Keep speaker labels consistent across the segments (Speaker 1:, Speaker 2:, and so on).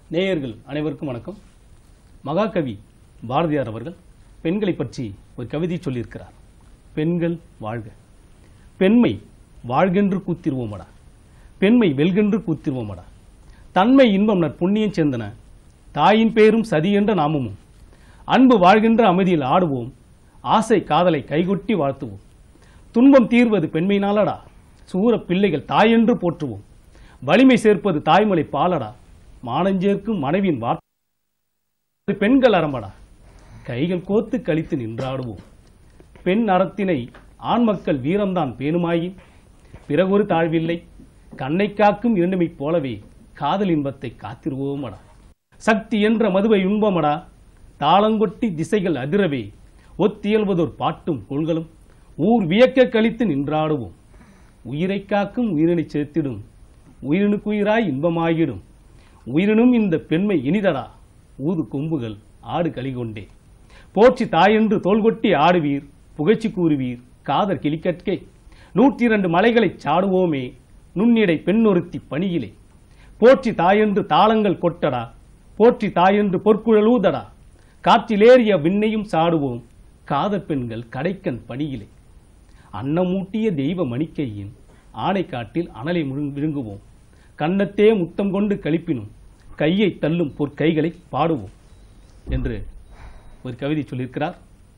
Speaker 1: நேயர்கள் அனைவருக்கும் வணக்கம் மகாகவி பாரதியார் அவர்கள் பெண்களை பற்றி ஒரு கவிதை சொல்லியிருக்கிறார் பெண்கள் வாழ்க பெண்மை வாழ்கென்று கூத்திருவோமடா பெண்மை வெல்கென்று கூத்திருவோமடா தன்மை இன்பம் நற் புண்ணியம் சேர்ந்தன தாயின் பேரும் சதி என்ற நாமமும் அன்பு வாழ்கின்ற அமைதியில் ஆடுவோம் ஆசை காதலை கைகொட்டி வாழ்த்துவோம் துன்பம் தீர்வது பெண்மையினாலடா சூர பிள்ளைகள் தாயென்று போற்றுவோம் வலிமை சேர்ப்பது தாய்மொழி பாலடா மானஞ்சேர்க்கும் மனைவியின் வார்த்தை பெண்கள் அரம்படா கைகள் கோத்து கழித்து நின்றாடுவோம் பெண் அறத்தினை ஆண் மக்கள் வீரம்தான் பேணுமாயின் பிறகொரு தாழ்வில்லை கண்ணை காக்கும் இரண்டுமை போலவே காதல் இன்பத்தை காத்திருவோமடா சக்தி என்ற மதுவை உண்பமடா தாளங்கொட்டி திசைகள் அதிரவே ஒத்தியல்வதொரு பாட்டும் கொள்களும் ஊர் வியக்க கழித்து நின்றாடுவோம் உயிரை காக்கும் உயிரினை சேர்த்திடும் உயிரினுக்குயிராய் இன்பமாயிடும் உயிரினும் இந்த பெண்மை இனிதடா ஊது கொம்புகள் ஆடு கலிகொண்டே போற்றி தாயென்று தோள்கொட்டி ஆடுவீர் புகழ்ச்சி கூறுவீர் காதற் கிளிக்கற்கே நூற்றி இரண்டு மலைகளைச் சாடுவோமே நுண்ணிடை பெண்ணொருத்தி பணியிலே போற்றி தாயென்று தாளங்கள் கொட்டடா போற்றி தாயென்று பொற்குழல் ஊதடா காற்றிலேறிய விண்ணையும் சாடுவோம் காதற் பெண்கள் கடைக்கண் பணியிலே அன்னமூட்டிய தெய்வ மணிக்கையின் ஆணைக்காட்டில் அனலை முழுங்- விழுங்குவோம் கன்னத்தே முத்தம் கொண்டு கழிப்பினும் கையை தள்ளும் பொற்கைகளை பாடுவோம் என்று ஒரு கவிதை சொல்லியிருக்கிறார்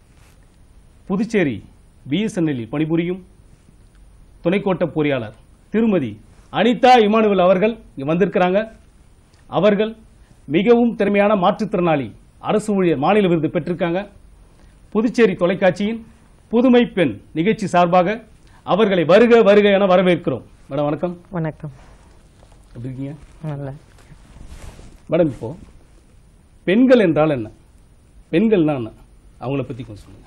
Speaker 1: புதுச்சேரி பிஎஸ்என்எல்லில் பணிபுரியும் துணைக்கோட்ட பொறியாளர் திருமதி அனிதா இமானுவல் அவர்கள் இங்க வந்திருக்கிறாங்க அவர்கள் மிகவும் திறமையான மாற்றுத்திறனாளி அரசு ஊழியர் மாநில விருது பெற்றிருக்காங்க புதுச்சேரி தொலைக்காட்சியின் புதுமை பெண் நிகழ்ச்சி சார்பாக அவர்களை வருக வருக என வரவேற்கிறோம் மேடம் வணக்கம்
Speaker 2: வணக்கம்
Speaker 1: எப்படி இருக்கீங்க
Speaker 2: நல்லா
Speaker 1: மேடம் இப்போ பெண்கள் என்றால் என்ன பெண்கள்னா என்ன அவங்கள பத்தி கொஞ்சம் சொல்லுங்க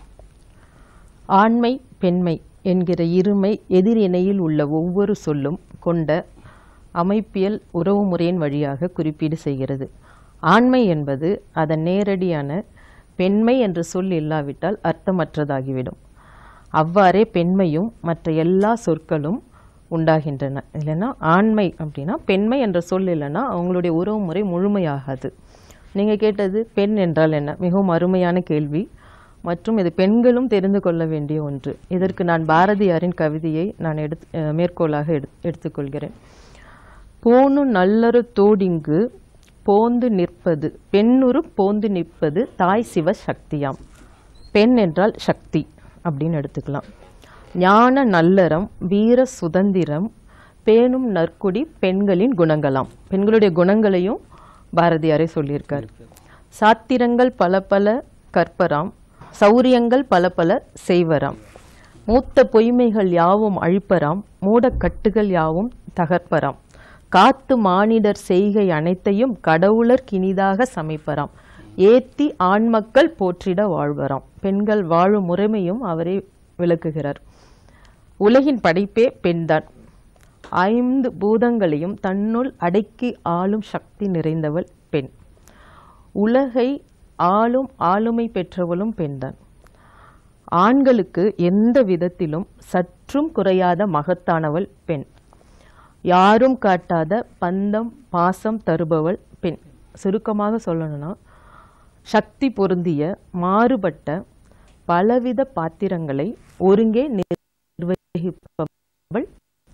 Speaker 2: ஆண்மை பெண்மை என்கிற இருமை எதிரிணையில் உள்ள ஒவ்வொரு சொல்லும் கொண்ட அமைப்பியல் உறவுமுறையின் வழியாக குறிப்பீடு செய்கிறது ஆண்மை என்பது அதன் நேரடியான பெண்மை என்ற சொல் இல்லாவிட்டால் அர்த்தமற்றதாகிவிடும் அவ்வாறே பெண்மையும் மற்ற எல்லா சொற்களும் உண்டாகின்றன இல்லைன்னா ஆண்மை அப்படின்னா பெண்மை என்ற சொல் இல்லைன்னா அவங்களுடைய உறவுமுறை முழுமையாகாது நீங்கள் கேட்டது பெண் என்றால் என்ன மிகவும் அருமையான கேள்வி மற்றும் இது பெண்களும் தெரிந்து கொள்ள வேண்டிய ஒன்று இதற்கு நான் பாரதியாரின் கவிதையை நான் எடுத்து அஹ், மேற்கோளாக எடு எடுத்துக்கொள்கிறேன் போனு நல்லறு தோடிங்கு போந்து நிற்பது பெண்ணுரு போந்து நிற்பது தாய் சிவ சக்தியாம் பெண் என்றால் சக்தி அப்படின்னு எடுத்துக்கலாம் ஞான நல்லறம் வீர சுதந்திரம் பேணும் நற்குடி பெண்களின் குணங்களாம் பெண்களுடைய குணங்களையும் பாரதியாரே சொல்லியிருக்கார் சாத்திரங்கள் பல பல கற்பராம் சௌரியங்கள் பல பல செய்வராம் மூத்த பொய்மைகள் யாவும் அழிப்பராம் மூடக்கட்டுகள் யாவும் தகர்ப்பராம் காத்து மானிடர் செய்கை அனைத்தையும் கடவுளர் கினிதாக சமைப்பராம் ஏத்தி ஆண்மக்கள் போற்றிட வாழ்வராம் பெண்கள் வாழும் முறைமையும் அவரே விளக்குகிறார் உலகின் படைப்பே பெண்தான் ஐந்து பூதங்களையும் தன்னுள் அடக்கி ஆளும் சக்தி நிறைந்தவள் பெண் உலகை ஆளும் ஆளுமை பெற்றவளும் பெண்தான் ஆண்களுக்கு எந்த விதத்திலும் சற்றும் குறையாத மகத்தானவள் பெண் யாரும் காட்டாத பந்தம் பாசம் தருபவள் பெண் சுருக்கமாக சொல்லணும்னா சக்தி பொருந்திய மாறுபட்ட பலவித பாத்திரங்களை ஒருங்கே நிர்வகிப்பவள்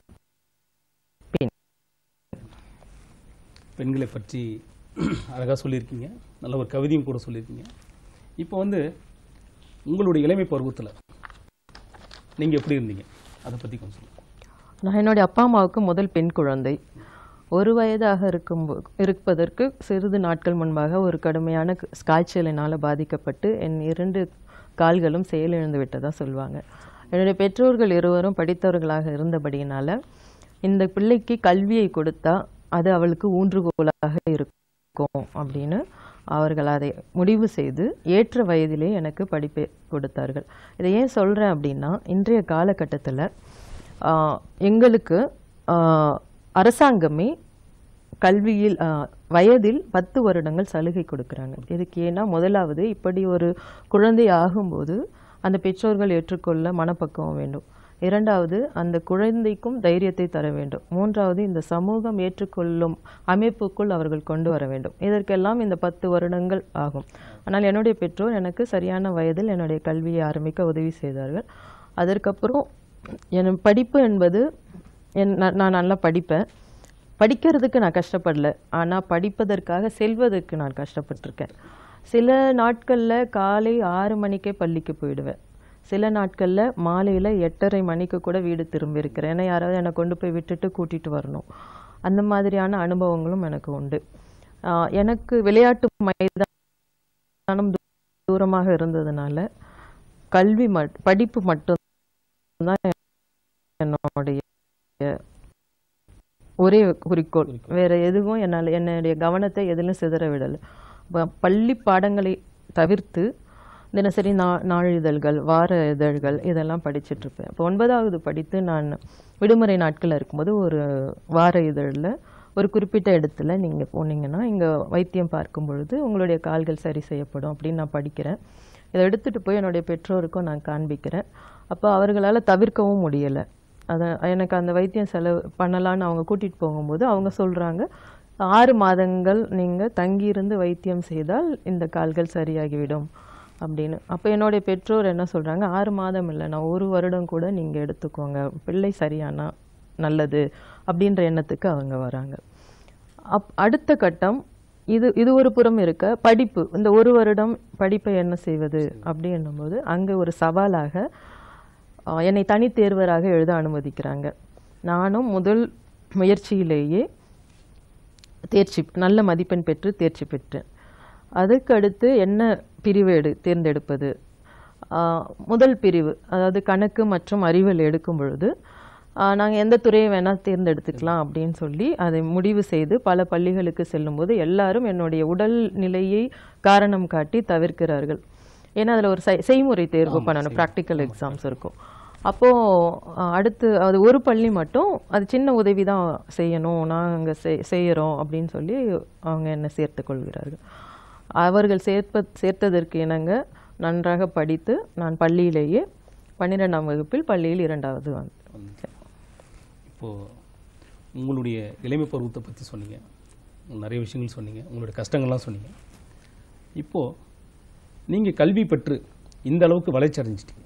Speaker 2: பெண்
Speaker 1: பெண்களை பற்றி அழகாக சொல்லியிருக்கீங்க நல்ல ஒரு கவிதையும் கூட சொல்லியிருக்கீங்க இப்போ வந்து உங்களுடைய இளமை பருவத்தில் நீங்கள் எப்படி இருந்தீங்க அதை பற்றி கொஞ்சம் சொல்லுங்க
Speaker 2: நான் என்னுடைய அப்பா அம்மாவுக்கு முதல் பெண் குழந்தை ஒரு வயதாக இருக்கும் இருப்பதற்கு சிறிது நாட்கள் முன்பாக ஒரு கடுமையான க- காய்ச்சலினால் பாதிக்கப்பட்டு என் இரண்டு கால்களும் செயலிழந்து விட்டதா சொல்லுவாங்க என்னுடைய பெற்றோர்கள் இருவரும் படித்தவர்களாக இருந்தபடியினால இந்த பிள்ளைக்கு கல்வியை கொடுத்தா அது அவளுக்கு ஊன்றுகோலாக இருக்கும் அப்படின்னு அவர்கள் அதை முடிவு செய்து ஏற்ற வயதிலே எனக்கு படிப்பை கொடுத்தார்கள் இதை ஏன் சொல்கிறேன் அப்படின்னா இன்றைய காலகட்டத்தில் ஆஹ், எங்களுக்கு ஆஹ், அரசாங்கமே கல்வியில் ஆஹ், வயதில் பத்து வருடங்கள் சலுகை கொடுக்குறாங்க இதுக்கு ஏன்னா முதலாவது இப்படி ஒரு குழந்தை ஆகும்போது அந்த பெற்றோர்கள் ஏற்றுக்கொள்ள மனப்பக்குவம் வேண்டும் இரண்டாவது அந்த குழந்தைக்கும் தைரியத்தை தர வேண்டும் மூன்றாவது இந்த சமூகம் ஏற்றுக்கொள்ளும் அமைப்புக்குள் அவர்கள் கொண்டு வர வேண்டும் இதற்கெல்லாம் இந்த பத்து வருடங்கள் ஆகும் ஆனால் என்னுடைய பெற்றோர் எனக்கு சரியான வயதில் என்னுடைய கல்வியை ஆரம்பிக்க உதவி செய்தார்கள் அதற்கப்புறம் என் படிப்பு என்பது என் நான் நான் நல்லா படிப்பேன் படிக்கிறதுக்கு நான் கஷ்டப்படல ஆனால் படிப்பதற்காக செல்வதற்கு நான் கஷ்டப்பட்டிருக்கேன் சில நாட்களில் காலை ஆறு மணிக்கே பள்ளிக்கு போயிடுவேன் சில நாட்களில் மாலையில் எட்டரை மணிக்கு கூட வீடு திரும்பி இருக்கிறேன் ஏன்னா யாராவது என்னை கொண்டு போய் விட்டுட்டு கூட்டிகிட்டு வரணும் அந்த மாதிரியான அனுபவங்களும் எனக்கு உண்டு ஆஹ் எனக்கு விளையாட்டு மைதானம் தூ- தூரமாக இருந்ததுனால கல்வி மட் படிப்பு மட்டும்தான் என்னுடைய ஒரே குறிக்கோள் வேற எதுவும் என்னால் என்னுடைய கவனத்தை எதிலும் சிதற விடலை ப- பள்ளி பாடங்களை தவிர்த்து தினசரி நா நாளிதழ்கள் வார இதழ்கள் இதெல்லாம் படிச்சிட்டு இருப்பேன் இப்போ ஒன்பதாவது படித்து நான் விடுமுறை நாட்களில் இருக்கும்போது ஒரு வார இதழில் ஒரு குறிப்பிட்ட இடத்துல நீங்கள் போனீங்கன்னா இங்கே வைத்தியம் பார்க்கும் பொழுது உங்களுடைய கால்கள் சரி செய்யப்படும் அப்படின்னு நான் படிக்கிறேன் இதை எடுத்துகிட்டு போய் என்னுடைய பெற்றோருக்கும் நான் காண்பிக்கிறேன் அப்போ அவர்களால் தவிர்க்கவும் முடியலை அதை எனக்கு அந்த வைத்தியம் செலவு பண்ணலான்னு அவங்க கூட்டிகிட்டு போகும்போது அவங்க சொல்கிறாங்க ஆறு மாதங்கள் நீங்கள் தங்கியிருந்து வைத்தியம் செய்தால் இந்த கால்கள் சரியாகிவிடும் அப்படின்னு அப்போ என்னுடைய பெற்றோர் என்ன சொல்கிறாங்க ஆறு மாதம் இல்லை நான் ஒரு வருடம் கூட நீங்கள் எடுத்துக்கோங்க பிள்ளை சரியானா நல்லது அப்படின்ற எண்ணத்துக்கு அவங்க வராங்க அப் அடுத்த கட்டம் இது இது ஒரு புறம் இருக்க படிப்பு இந்த ஒரு வருடம் படிப்பை என்ன செய்வது அப்படி என்னும்போது அங்கே ஒரு சவாலாக ஆஹ், என்னை தனித்தேர்வராக எழுத அனுமதிக்கிறாங்க நானும் முதல் முயற்சியிலேயே தேர்ச்சி நல்ல மதிப்பெண் பெற்று தேர்ச்சி பெற்றேன் அதுக்கு அடுத்து என்ன பிரிவு எடு தேர்ந்தெடுப்பது ஆஹ், முதல் பிரிவு அதாவது கணக்கு மற்றும் அறிவியல் எடுக்கும் பொழுது நாங்கள் எந்த துறையை வேணால் தேர்ந்தெடுத்துக்கலாம் அப்படின்னு சொல்லி அதை முடிவு செய்து பல பள்ளிகளுக்கு செல்லும்போது எல்லாரும் என்னுடைய உடல் நிலையை காரணம் காட்டி தவிர்க்கிறார்கள் ஏன்னா அதில் ஒரு செய்- செய்முறை தேர்வு பண்ணணும் ப்ராக்டிக்கல் எக்ஸாம்ஸ் இருக்கும் அப்போ அஹ், அடுத்து அது ஒரு பள்ளி மட்டும் அது சின்ன உதவி தான் செய்யணும் நாங்கள் செய் செய்கிறோம் அப்படின்னு சொல்லி அவங்க என்னை சேர்த்து கொள்கிறார்கள் அவர்கள் சேர்ப்ப சேர்த்ததற்கு இணங்க நன்றாக படித்து நான் பள்ளியிலேயே பன்னிரெண்டாம் வகுப்பில் பள்ளியில் இரண்டாவது வந்தேன்
Speaker 1: இப்போது உங்களுடைய இளமை பருவத்தை பற்றி சொன்னீங்க நிறைய விஷயங்கள் சொன்னீங்க உங்களுடைய கஷ்டங்கள்லாம் சொன்னீங்க இப்போது நீங்கள் கல்வி பெற்று இந்த அளவுக்கு வளர்ச்சி அடைஞ்சிட்டீங்க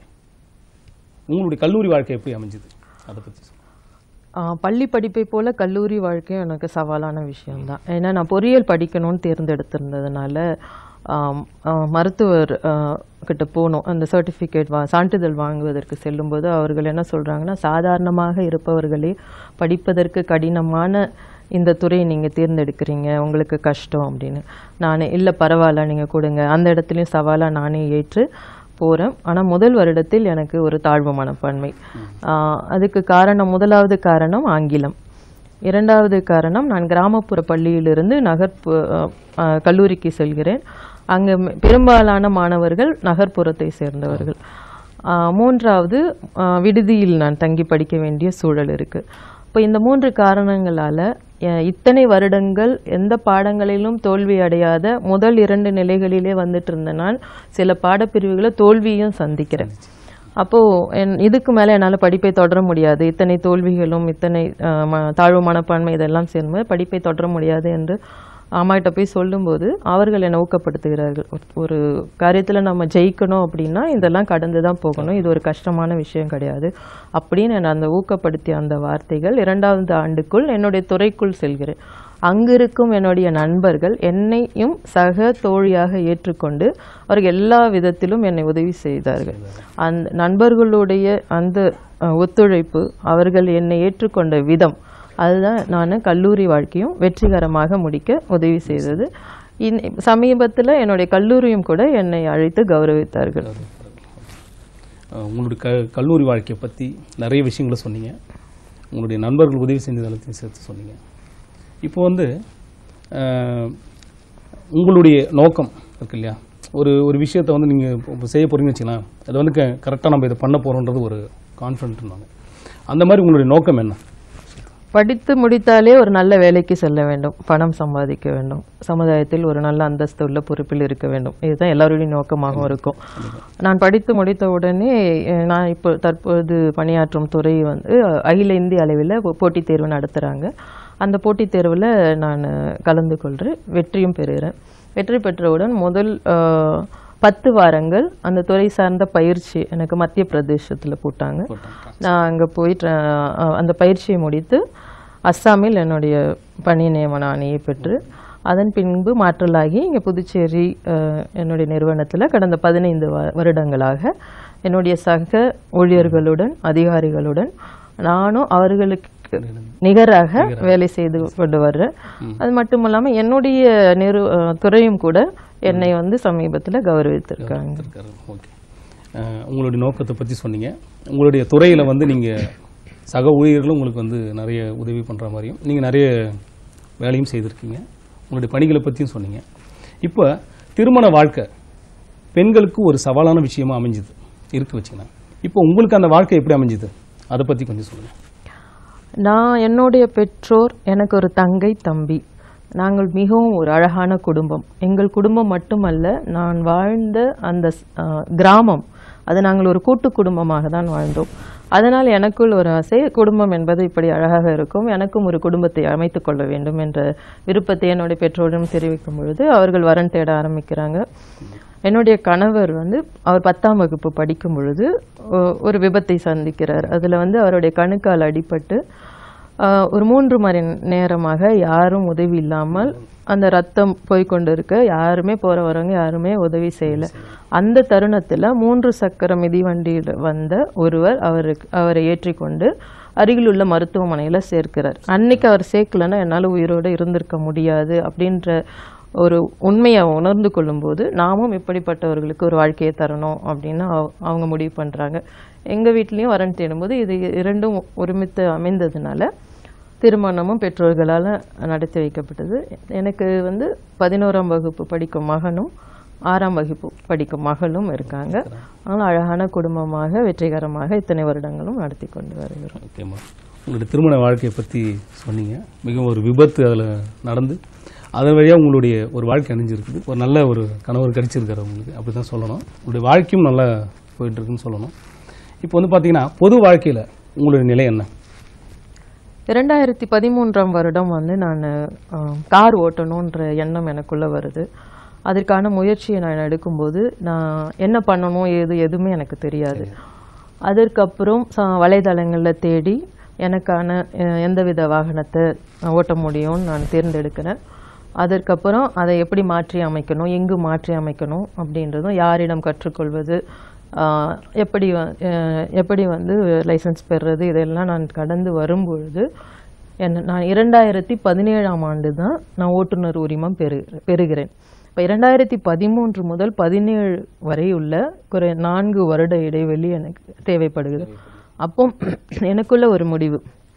Speaker 1: உங்களுடைய கல்லூரி வாழ்க்கை எப்படி அமைஞ்சது அதை பற்றி சொல்லுங்க
Speaker 2: ஆஹ் பள்ளி படிப்பை போல கல்லூரி வாழ்க்கையும் எனக்கு சவாலான விஷயம்தான் ஏன்னா நான் பொறியியல் படிக்கணும்னு தேர்ந்தெடுத்திருந்ததுனால ஆம், ஆஹ் மருத்துவர் ஆஹ், கிட்ட போகணும் அந்த சர்டிஃபிகேட் வா சான்றிதழ் வாங்குவதற்கு செல்லும்போது அவர்கள் என்ன சொல்றாங்கன்னா சாதாரணமாக இருப்பவர்களே படிப்பதற்கு கடினமான இந்த துறையை நீங்கள் தேர்ந்தெடுக்கிறீங்க உங்களுக்கு கஷ்டம் அப்படின்னு நான் இல்லை பரவாயில்ல நீங்கள் கொடுங்க அந்த இடத்துலையும் சவாலாக நானே ஏற்று போகிறேன் ஆனால் முதல் வருடத்தில் எனக்கு ஒரு தாழ்வு மனப்பான்மை ஆஹ் அதுக்கு காரணம் முதலாவது காரணம் ஆங்கிலம் இரண்டாவது காரணம் நான் கிராமப்புற பள்ளியிலிருந்து நகர்ப்பு ஆஹ் ஆஹ் கல்லூரிக்கு செல்கிறேன் அங்கே பெரும்பாலான மாணவர்கள் நகர்ப்புறத்தை சேர்ந்தவர்கள் ஆஹ் மூன்றாவது ஆஹ் விடுதியில் நான் தங்கி படிக்க வேண்டிய சூழல் இருக்கு இப்போ இந்த மூன்று காரணங்களால அஹ் இத்தனை வருடங்கள் எந்த பாடங்களிலும் தோல்வி அடையாத முதல் இரண்டு நிலைகளிலே வந்துட்டு இருந்த நான் சில பாடப்பிரிவுகளை தோல்வியும் சந்திக்கிறேன் அப்போ என் இதுக்கு மேல என்னால படிப்பை தொடர முடியாது இத்தனை தோல்விகளும் இத்தனை அஹ், ம- தாழ்வு மனப்பான்மை இதெல்லாம் சேர்ந்து படிப்பை தொடர முடியாது என்று அம்மாகிட்ட போய் சொல்லும்போது அவர்கள் என்னை ஊக்கப்படுத்துகிறார்கள் ஒரு- ஒரு காரியத்துல நம்ம ஜெயிக்கணும் அப்படின்னா இதெல்லாம் கடந்து தான் போகணும் இது ஒரு கஷ்டமான விஷயம் கிடையாது அப்படின்னு என்னை அந்த ஊக்கப்படுத்திய அந்த வார்த்தைகள் இரண்டாவது ஆண்டுக்குள் என்னுடைய துறைக்குள் செல்கிறேன் அங்கிருக்கும் என்னுடைய நண்பர்கள் என்னையும் சக தோழியாக ஏற்றுக்கொண்டு அவர்கள் எல்லா விதத்திலும் என்னை உதவி செய்தார்கள் அந்த நண்பர்களுடைய அந்த அஹ், ஒத்துழைப்பு அவர்கள் என்னை ஏற்றுக்கொண்ட விதம் அதுதான் நான் கல்லூரி வாழ்க்கையும் வெற்றிகரமாக முடிக்க உதவி செய்தது இன்- சமீபத்தில் என்னுடைய கல்லூரியும் கூட என்னை அழைத்து கௌரவித்தார்கள்
Speaker 1: அஹ் உங்களுடைய க கல்லூரி வாழ்க்கையை பற்றி நிறைய விஷயங்களை சொன்னீங்க உங்களுடைய நண்பர்கள் உதவி செஞ்சது எல்லாத்தையும் சேர்த்து சொன்னீங்க இப்போ வந்து அஹ், உங்களுடைய நோக்கம் இருக்கு இல்லையா ஒரு ஒரு விஷயத்தை வந்து நீங்கள் இப்போ செய்ய போகிறீங்கன்னு வச்சுக்கலாம் அது வந்து கரெக்டாக நம்ம இதை பண்ண போகிறோன்றது ஒரு கான்ஃபிடென்ட்னாங்க அந்த மாதிரி உங்களுடைய நோக்கம் என்ன
Speaker 2: படித்து முடித்தாலே ஒரு நல்ல வேலைக்கு செல்ல வேண்டும் பணம் சம்பாதிக்க வேண்டும் சமுதாயத்தில் ஒரு நல்ல அந்தஸ்து உள்ள பொறுப்பில் இருக்க வேண்டும் இதுதான் எல்லாருடைய நோக்கமாகவும் இருக்கும் நான் படித்து முடித்த உடனே அஹ், நான் இப்போ தற்போது பணியாற்றும் துறை வந்து அஹ், அகில இந்திய அளவில் ஒரு போட்டித் தேர்வு நடத்துகிறாங்க அந்த போட்டித் தேர்வில் நான் கலந்து கொள்கிறேன் வெற்றியும் பெறுகிறேன் வெற்றி பெற்றவுடன் முதல் அஹ், பத்து வாரங்கள் அந்த துறை சார்ந்த பயிற்சி எனக்கு மத்திய பிரதேசத்தில் போட்டாங்க நான் அங்கே போயிட்டு அஹ், அந்த பயிற்சியை முடித்து அஸ்ஸாமில் என்னுடைய பணி நியமன ஆணையை பெற்று அதன் பின்பு மாற்றலாகி இங்கே புதுச்சேரி அஹ், என்னுடைய நிறுவனத்தில் கடந்த பதினைந்து வருடங்களாக என்னுடைய சக ஊழியர்களுடன் அதிகாரிகளுடன் நானும் அவர்களுக்கு நிகராக வேலை செய்து கொண்டு வர்றேன் அது மட்டும் இல்லாமல் என்னுடைய நிறு அஹ், துறையும் கூட என்னை வந்து சமீபத்தில் கௌரவித்திருக்காங்க
Speaker 1: இருக்காரு ஓகே அஹ், உங்களுடைய நோக்கத்தை பற்றி சொன்னீங்க உங்களுடைய துறையில் வந்து நீங்கள் சக ஊழியர்களும் உங்களுக்கு வந்து நிறைய உதவி பண்ணுற மாதிரியும் நீங்கள் நிறைய வேலையும் செய்திருக்கீங்க உங்களுடைய பணிகளை பற்றியும் சொன்னீங்க இப்போ திருமண வாழ்க்கை பெண்களுக்கு ஒரு சவாலான விஷயமா அமைஞ்சுது இருக்கு வச்சுக்கலாம் இப்போ உங்களுக்கு அந்த வாழ்க்கை எப்படி அமைஞ்சுது அதை பற்றி கொஞ்சம் சொல்லுங்கள்
Speaker 2: நான் என்னுடைய பெற்றோர் எனக்கு ஒரு தங்கை தம்பி நாங்கள் மிகவும் ஒரு அழகான குடும்பம் எங்கள் குடும்பம் மட்டுமல்ல நான் வாழ்ந்த அந்த ஸ்- ஆ, கிராமம் அது நாங்கள் ஒரு கூட்டு குடும்பமாக தான் வாழ்ந்தோம் அதனால் எனக்குள் ஒரு ஆசை குடும்பம் என்பது இப்படி அழகாக இருக்கும் எனக்கும் ஒரு குடும்பத்தை அமைத்துக் கொள்ள வேண்டும் என்ற விருப்பத்தை என்னுடைய பெற்றோரிடம் தெரிவிக்கும் பொழுது அவர்கள் வரன் தேட ஆரம்பிக்கிறாங்க என்னுடைய கணவர் வந்து அவர் பத்தாம் வகுப்பு படிக்கும் பொழுது ஒ- ஒரு விபத்தை சந்திக்கிறார் அதில் வந்து அவருடைய கணுக்கால் அடிபட்டு ஆஹ், ஒரு மூன்று மணி நேரமாக யாரும் உதவி இல்லாமல் அந்த ரத்தம் போய்க்கொண்டு இருக்க யாருமே போற வரவங்க யாருமே உதவி செய்யல அந்த தருணத்துல மூன்று சக்கர மிதிவண்டியில் வந்த ஒருவர் அவருக்கு அவரை ஏற்றிக்கொண்டு அருகில் உள்ள மருத்துவமனையில சேர்க்கிறார் அன்னைக்கு அவர் சேர்க்கலன்னா என்னால உயிரோட இருந்திருக்க முடியாது அப்படின்ற ஒரு உண்மையை உணர்ந்து கொள்ளும்போது நாமும் இப்படிப்பட்டவர்களுக்கு ஒரு வாழ்க்கையை தரணும் அப்படின்னு அவ- அவங்க முடிவு பண்றாங்க எங்க வீட்லயும் வரன் தேடும்போது இது இரண்டும் ஒருமித்து அமைந்ததுனால திருமணமும் பெற்றோர்களால் நடத்தி வைக்கப்பட்டது எனக்கு வந்து பதினோராம் வகுப்பு படிக்கும் மகனும் ஆறாம் வகுப்பு படிக்கும் மகளும் இருக்காங்க ஆனால் அழகான குடும்பமாக வெற்றிகரமாக இத்தனை வருடங்களும் நடத்தி கொண்டு வருகிறோம்
Speaker 1: ஓகேம்மா உங்களுடைய திருமண வாழ்க்கையை பற்றி சொன்னீங்க மிகவும் ஒரு விபத்து அதில் நடந்து அதன் வழியாக உங்களுடைய ஒரு வாழ்க்கை அணிஞ்சிருக்குது ஒரு நல்ல ஒரு கணவர் கிடைச்சிருக்காரு உங்களுக்கு அப்படி தான் சொல்லணும் உங்களுடைய வாழ்க்கையும் நல்லா போயிட்டு இருக்குன்னு சொல்லணும் இப்போ வந்து பார்த்தீங்கன்னா பொது வாழ்க்கையில் உங்களுடைய நிலை என்ன
Speaker 2: இரண்டாயிரத்தி பதிமூன்றாம் வருடம் வந்து நான் கார் ஓட்டணுன்ற எண்ணம் எனக்குள்ள வருது அதற்கான முயற்சியை நான் எடுக்கும்போது நான் என்ன பண்ணணும் ஏது எதுவுமே எனக்கு தெரியாது அதற்கப்புறம் ச- வலைதளங்கள்ல தேடி எனக்கான அஹ், எந்தவித வாகனத்தை நான் ஓட்ட முடியும்னு நான் தேர்ந்தெடுக்கிறேன் அதற்கப்புறம் அதை எப்படி மாற்றி அமைக்கணும் எங்கு மாற்றி அமைக்கணும் அப்படின்றதும் யாரிடம் கற்றுக்கொள்வது ஆஹ், எப்படி வ- அஹ், எப்படி வந்து லைசன்ஸ் பெறுறது இதெல்லாம் நான் கடந்து வரும்பொழுது என்ன நான் இரண்டாயிரத்தி பதினேழாம் ஆண்டு தான் நான் ஓட்டுநர் உரிமம் பெறு பெறுகிறேன் இப்போ இரண்டாயிரத்தி பதிமூன்று முதல் பதினேழு வரை உள்ள குறை நான்கு வருட இடைவெளி எனக்கு தேவைப்படுகிறது அப்போ எனக்குள்ள ஒரு முடிவு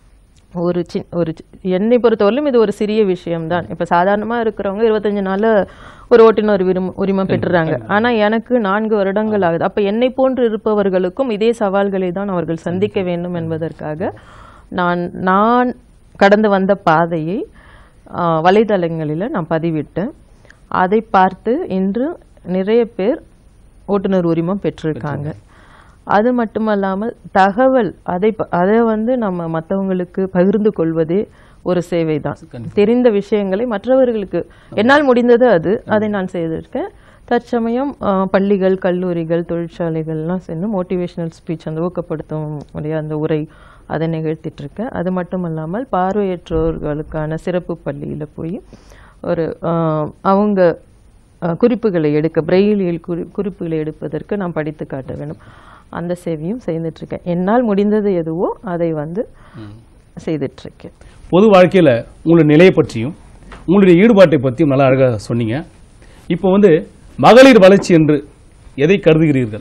Speaker 2: ஒரு சி ஒரு சி- என்னை பொறுத்தவரையிலும் இது ஒரு சிறிய விஷயம்தான் இப்போ சாதாரணமாக இருக்கிறவங்க இருபத்தஞ்சு நாள்ல ஒரு ஓட்டுநர் உரிமம் உரிமம் பெற்றுறாங்க ஆனா எனக்கு நான்கு வருடங்கள் ஆகுது அப்ப என்னை போன்று இருப்பவர்களுக்கும் இதே சவால்களை தான் அவர்கள் சந்திக்க வேண்டும் என்பதற்காக நான் நான் கடந்து வந்த பாதையை ஆ, வலைதளங்களில் நான் பதிவிட்டேன் அதை பார்த்து இன்று நிறைய பேர் ஓட்டுநர் உரிமம் பெற்றிருக்காங்க அது மட்டுமல்லாமல் தகவல் அதை ப- அதை வந்து நம்ம மற்றவங்களுக்கு பகிர்ந்து கொள்வதே ஒரு சேவை தான் தெரிந்த விஷயங்களை மற்றவர்களுக்கு என்னால் முடிந்தது அது அதை நான் செய்திருக்கேன் தற்சமயம் ஆ, பள்ளிகள் கல்லூரிகள் தொழிற்சாலைகள்லாம் சென்று மோட்டிவேஷனல் ஸ்பீச் அந்த ஊக்கப்படுத்தும் உடைய அந்த உரை அதை நிகழ்த்திட்டு இருக்கேன் அது மட்டும் இல்லாமல் பார்வையற்றோர்களுக்கான சிறப்பு பள்ளியில் போய் ஒரு ஆ, அவங்க ஆ, குறிப்புகளை எடுக்க பிரெயிலியல் குறி குறிப்புகளை எடுப்பதற்கு நான் படித்து காட்ட வேண்டும் அந்த சேவையும் செய்துட்டு இருக்கேன் என்னால் முடிந்தது எதுவோ அதை வந்து செய்துட்டு இருக்கேன்
Speaker 1: பொது வாழ்க்கையில் உங்களுடைய நிலையை பற்றியும் உங்களுடைய ஈடுபாட்டை பற்றியும் நல்லா அழகாக சொன்னீங்க இப்போ வந்து மகளிர் வளர்ச்சி என்று எதை கருதுகிறீர்கள்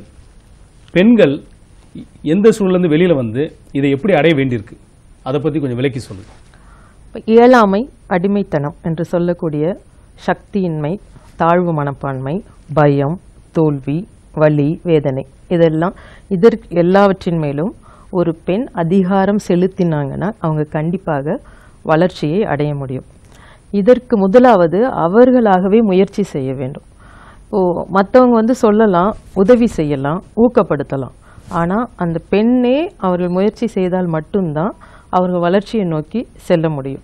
Speaker 1: பெண்கள் எந்த சூழ்நிலேருந்து வெளியில் வந்து இதை எப்படி அடைய வேண்டியிருக்கு அதை பற்றி கொஞ்சம் விளக்கி சொல்லுங்க
Speaker 2: இப்ப இயலாமை அடிமைத்தனம் என்று சொல்லக்கூடிய சக்தியின்மை தாழ்வு மனப்பான்மை பயம் தோல்வி வலி வேதனை இதெல்லாம் இதற்கு எல்லாவற்றின் மேலும் ஒரு பெண் அதிகாரம் செலுத்தினாங்கன்னா அவங்க கண்டிப்பாக வளர்ச்சியை அடைய முடியும் இதற்கு முதலாவது அவர்களாகவே முயற்சி செய்ய வேண்டும் இப்போ மற்றவங்க வந்து சொல்லலாம் உதவி செய்யலாம் ஊக்கப்படுத்தலாம் ஆனால் அந்த பெண்ணே அவர்கள் முயற்சி செய்தால் மட்டும்தான் அவர்கள் வளர்ச்சியை நோக்கி செல்ல முடியும்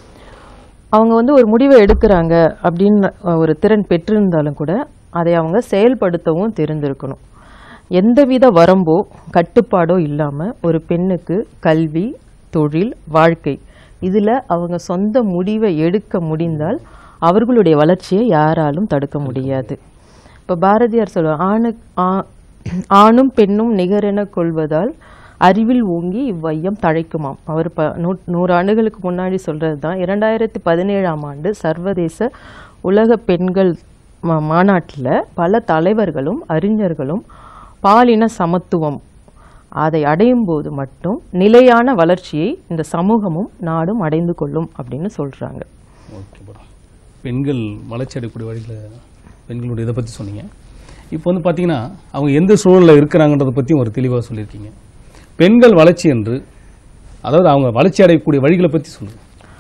Speaker 2: அவங்க வந்து ஒரு முடிவை எடுக்கிறாங்க அப்படின்னு ஒரு திறன் பெற்றிருந்தாலும் கூட அதை அவங்க செயல்படுத்தவும் தெரிந்திருக்கணும் எந்தவித வரம்போ கட்டுப்பாடோ இல்லாமல் ஒரு பெண்ணுக்கு கல்வி தொழில் வாழ்க்கை இதில் அவங்க சொந்த முடிவை எடுக்க முடிந்தால் அவர்களுடைய வளர்ச்சியை யாராலும் தடுக்க முடியாது இப்போ பாரதியார் சொல்லுவார் ஆணு ஆ- ஆணும் பெண்ணும் நிகரென கொள்வதால் அறிவில் ஓங்கி இவ்வையம் தழைக்குமாம் அவர் ப நூ நூறு ஆண்டுகளுக்கு முன்னாடி சொல்றது தான் இரண்டாயிரத்தி பதினேழாம் ஆண்டு சர்வதேச உலக பெண்கள் மா- மாநாட்டில் பல தலைவர்களும் அறிஞர்களும் பாலின சமத்துவம் அதை அடையும் போது மட்டும் நிலையான வளர்ச்சியை இந்த சமூகமும் நாடும் அடைந்து கொள்ளும் அப்படின்னு சொல்றாங்க
Speaker 1: ஓகே மேடம் பெண்கள் வளர்ச்சி அடையக்கூடிய வழியில் பெண்களுடைய இதை பற்றி சொன்னீங்க இப்போ வந்து பார்த்தீங்கன்னா அவங்க எந்த சூழலில் இருக்கிறாங்கன்றதை பற்றியும் ஒரு தெளிவாக சொல்லியிருக்கீங்க பெண்கள் வளர்ச்சி என்று அதாவது அவங்க வளர்ச்சி அடையக்கூடிய வழிகளை பற்றி சொல்லுங்கள்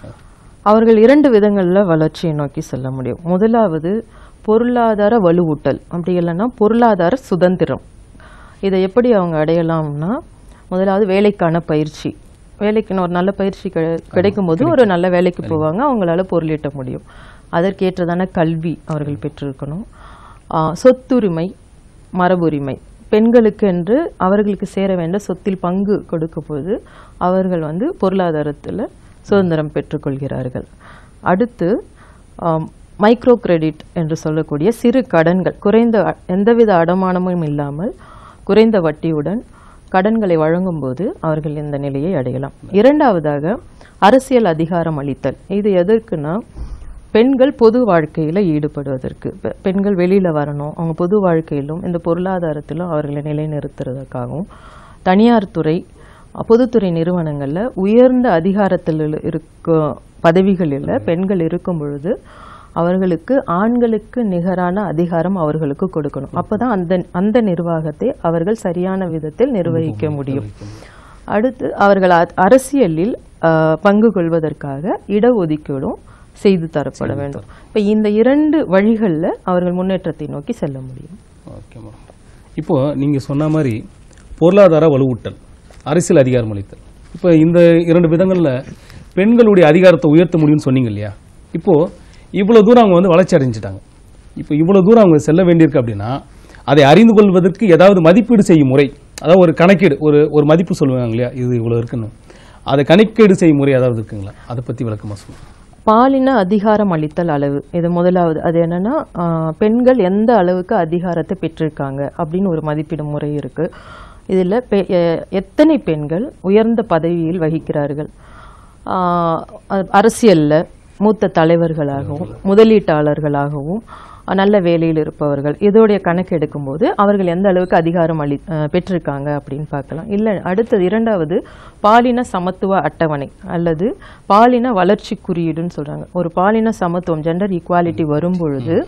Speaker 2: அவர்கள் இரண்டு விதங்களில் வளர்ச்சியை நோக்கி செல்ல முடியும் முதலாவது பொருளாதார வலுவூட்டல் அப்படி இல்லைன்னா பொருளாதார சுதந்திரம் இதை எப்படி அவங்க அடையலாம்னா முதலாவது வேலைக்கான பயிற்சி வேலைக்குன்னு ஒரு நல்ல பயிற்சி கிடை- கிடைக்கும்போது ஒரு நல்ல வேலைக்கு போவாங்க அவங்களால பொருளீட்ட முடியும் அதற்கேற்றதான கல்வி அவர்கள் பெற்றிருக்கணும் ஆ, சொத்துரிமை மரபுரிமை பெண்களுக்கு என்று அவர்களுக்கு சேர வேண்டிய சொத்தில் பங்கு கொடுக்கும் போது அவர்கள் வந்து பொருளாதாரத்தில் சுதந்திரம் பெற்றுக்கொள்கிறார்கள் அடுத்து ஆம், மைக்ரோ கிரெடிட் என்று சொல்லக்கூடிய சிறு கடன்கள் குறைந்த அ- எந்தவித அடமானமும் இல்லாமல் குறைந்த வட்டியுடன் கடன்களை வழங்கும்போது அவர்கள் இந்த நிலையை அடையலாம் இரண்டாவதாக அரசியல் அதிகாரம் அளித்தல் இது எதற்குன்னா பெண்கள் பொது வாழ்க்கையில் ஈடுபடுவதற்கு பெ- பெண்கள் வெளியில் வரணும் அவங்க பொது வாழ்க்கையிலும் இந்த பொருளாதாரத்திலும் அவர்களை நிலைநிறுத்துறதுக்காகவும் தனியார் துறை பொதுத்துறை நிறுவனங்களில் உயர்ந்த அதிகாரத்தில் இருக்க பதவிகளில் பெண்கள் இருக்கும் பொழுது அவர்களுக்கு ஆண்களுக்கு நிகரான அதிகாரம் அவர்களுக்கு கொடுக்கணும் அப்பதான் அந்த அந்த நிர்வாகத்தை அவர்கள் சரியான விதத்தில் நிர்வகிக்க முடியும் அடுத்து அவர்கள் அ- அரசியலில் ஆ, பங்கு கொள்வதற்காக இடஒதுக்கீடும் செய்து தரப்பட வேண்டும் இப்ப இந்த இரண்டு வழிகளில் அவர்கள் முன்னேற்றத்தை நோக்கி செல்ல முடியும்
Speaker 1: ஓகே மேடம் இப்போ நீங்கள் சொன்ன மாதிரி பொருளாதார வலுவூட்டல் அரசியல் அதிகாரம் அளித்தல் இப்போ இந்த இரண்டு விதங்களில் பெண்களுடைய அதிகாரத்தை உயர்த்த முடியும்னு சொன்னீங்க இல்லையா இப்போ இவ்வளோ தூரம் அவங்க வந்து வளர்ச்சி அடைஞ்சிட்டாங்க இப்போ இவ்வளோ தூரம் அவங்க செல்ல வேண்டியிருக்கு அப்படின்னா அதை அறிந்து கொள்வதற்கு ஏதாவது மதிப்பீடு செய்யும் முறை அதாவது ஒரு கணக்கீடு ஒரு ஒரு மதிப்பு சொல்லுவாங்க இல்லையா இது இவ்வளோ இருக்குன்னு அதை கணக்கீடு செய்யும் முறை ஏதாவது இருக்குங்களா அதை பற்றி விளக்கமாக சொல்லுங்கள்
Speaker 2: பாலின அதிகாரம் அளித்தல் அளவு இது முதலாவது அது என்னன்னா ஆ, பெண்கள் எந்த அளவுக்கு அதிகாரத்தை பெற்றிருக்காங்க அப்படின்னு ஒரு மதிப்பீடு முறை இருக்கு இதில் பெ- எ- எத்தனை பெண்கள் உயர்ந்த பதவியில் வகிக்கிறார்கள் ஆ, அ- அரசியல்ல மூத்த தலைவர்களாகவும் முதலீட்டாளர்களாகவும் அ, நல்ல வேலையில் இருப்பவர்கள் இதோடைய கணக்கு எடுக்கும்போது அவர்கள் எந்த அளவுக்கு அதிகாரம் அளி அ, பெற்றிருக்காங்க அப்படின்னு பார்க்கலாம் இல்லை அடுத்தது இரண்டாவது பாலின சமத்துவ அட்டவணை அல்லது பாலின வளர்ச்சி குறியீடுன்னு சொல்றாங்க ஒரு பாலின சமத்துவம் ஜெண்டர் ஈக்குவாலிட்டி வரும் பொழுது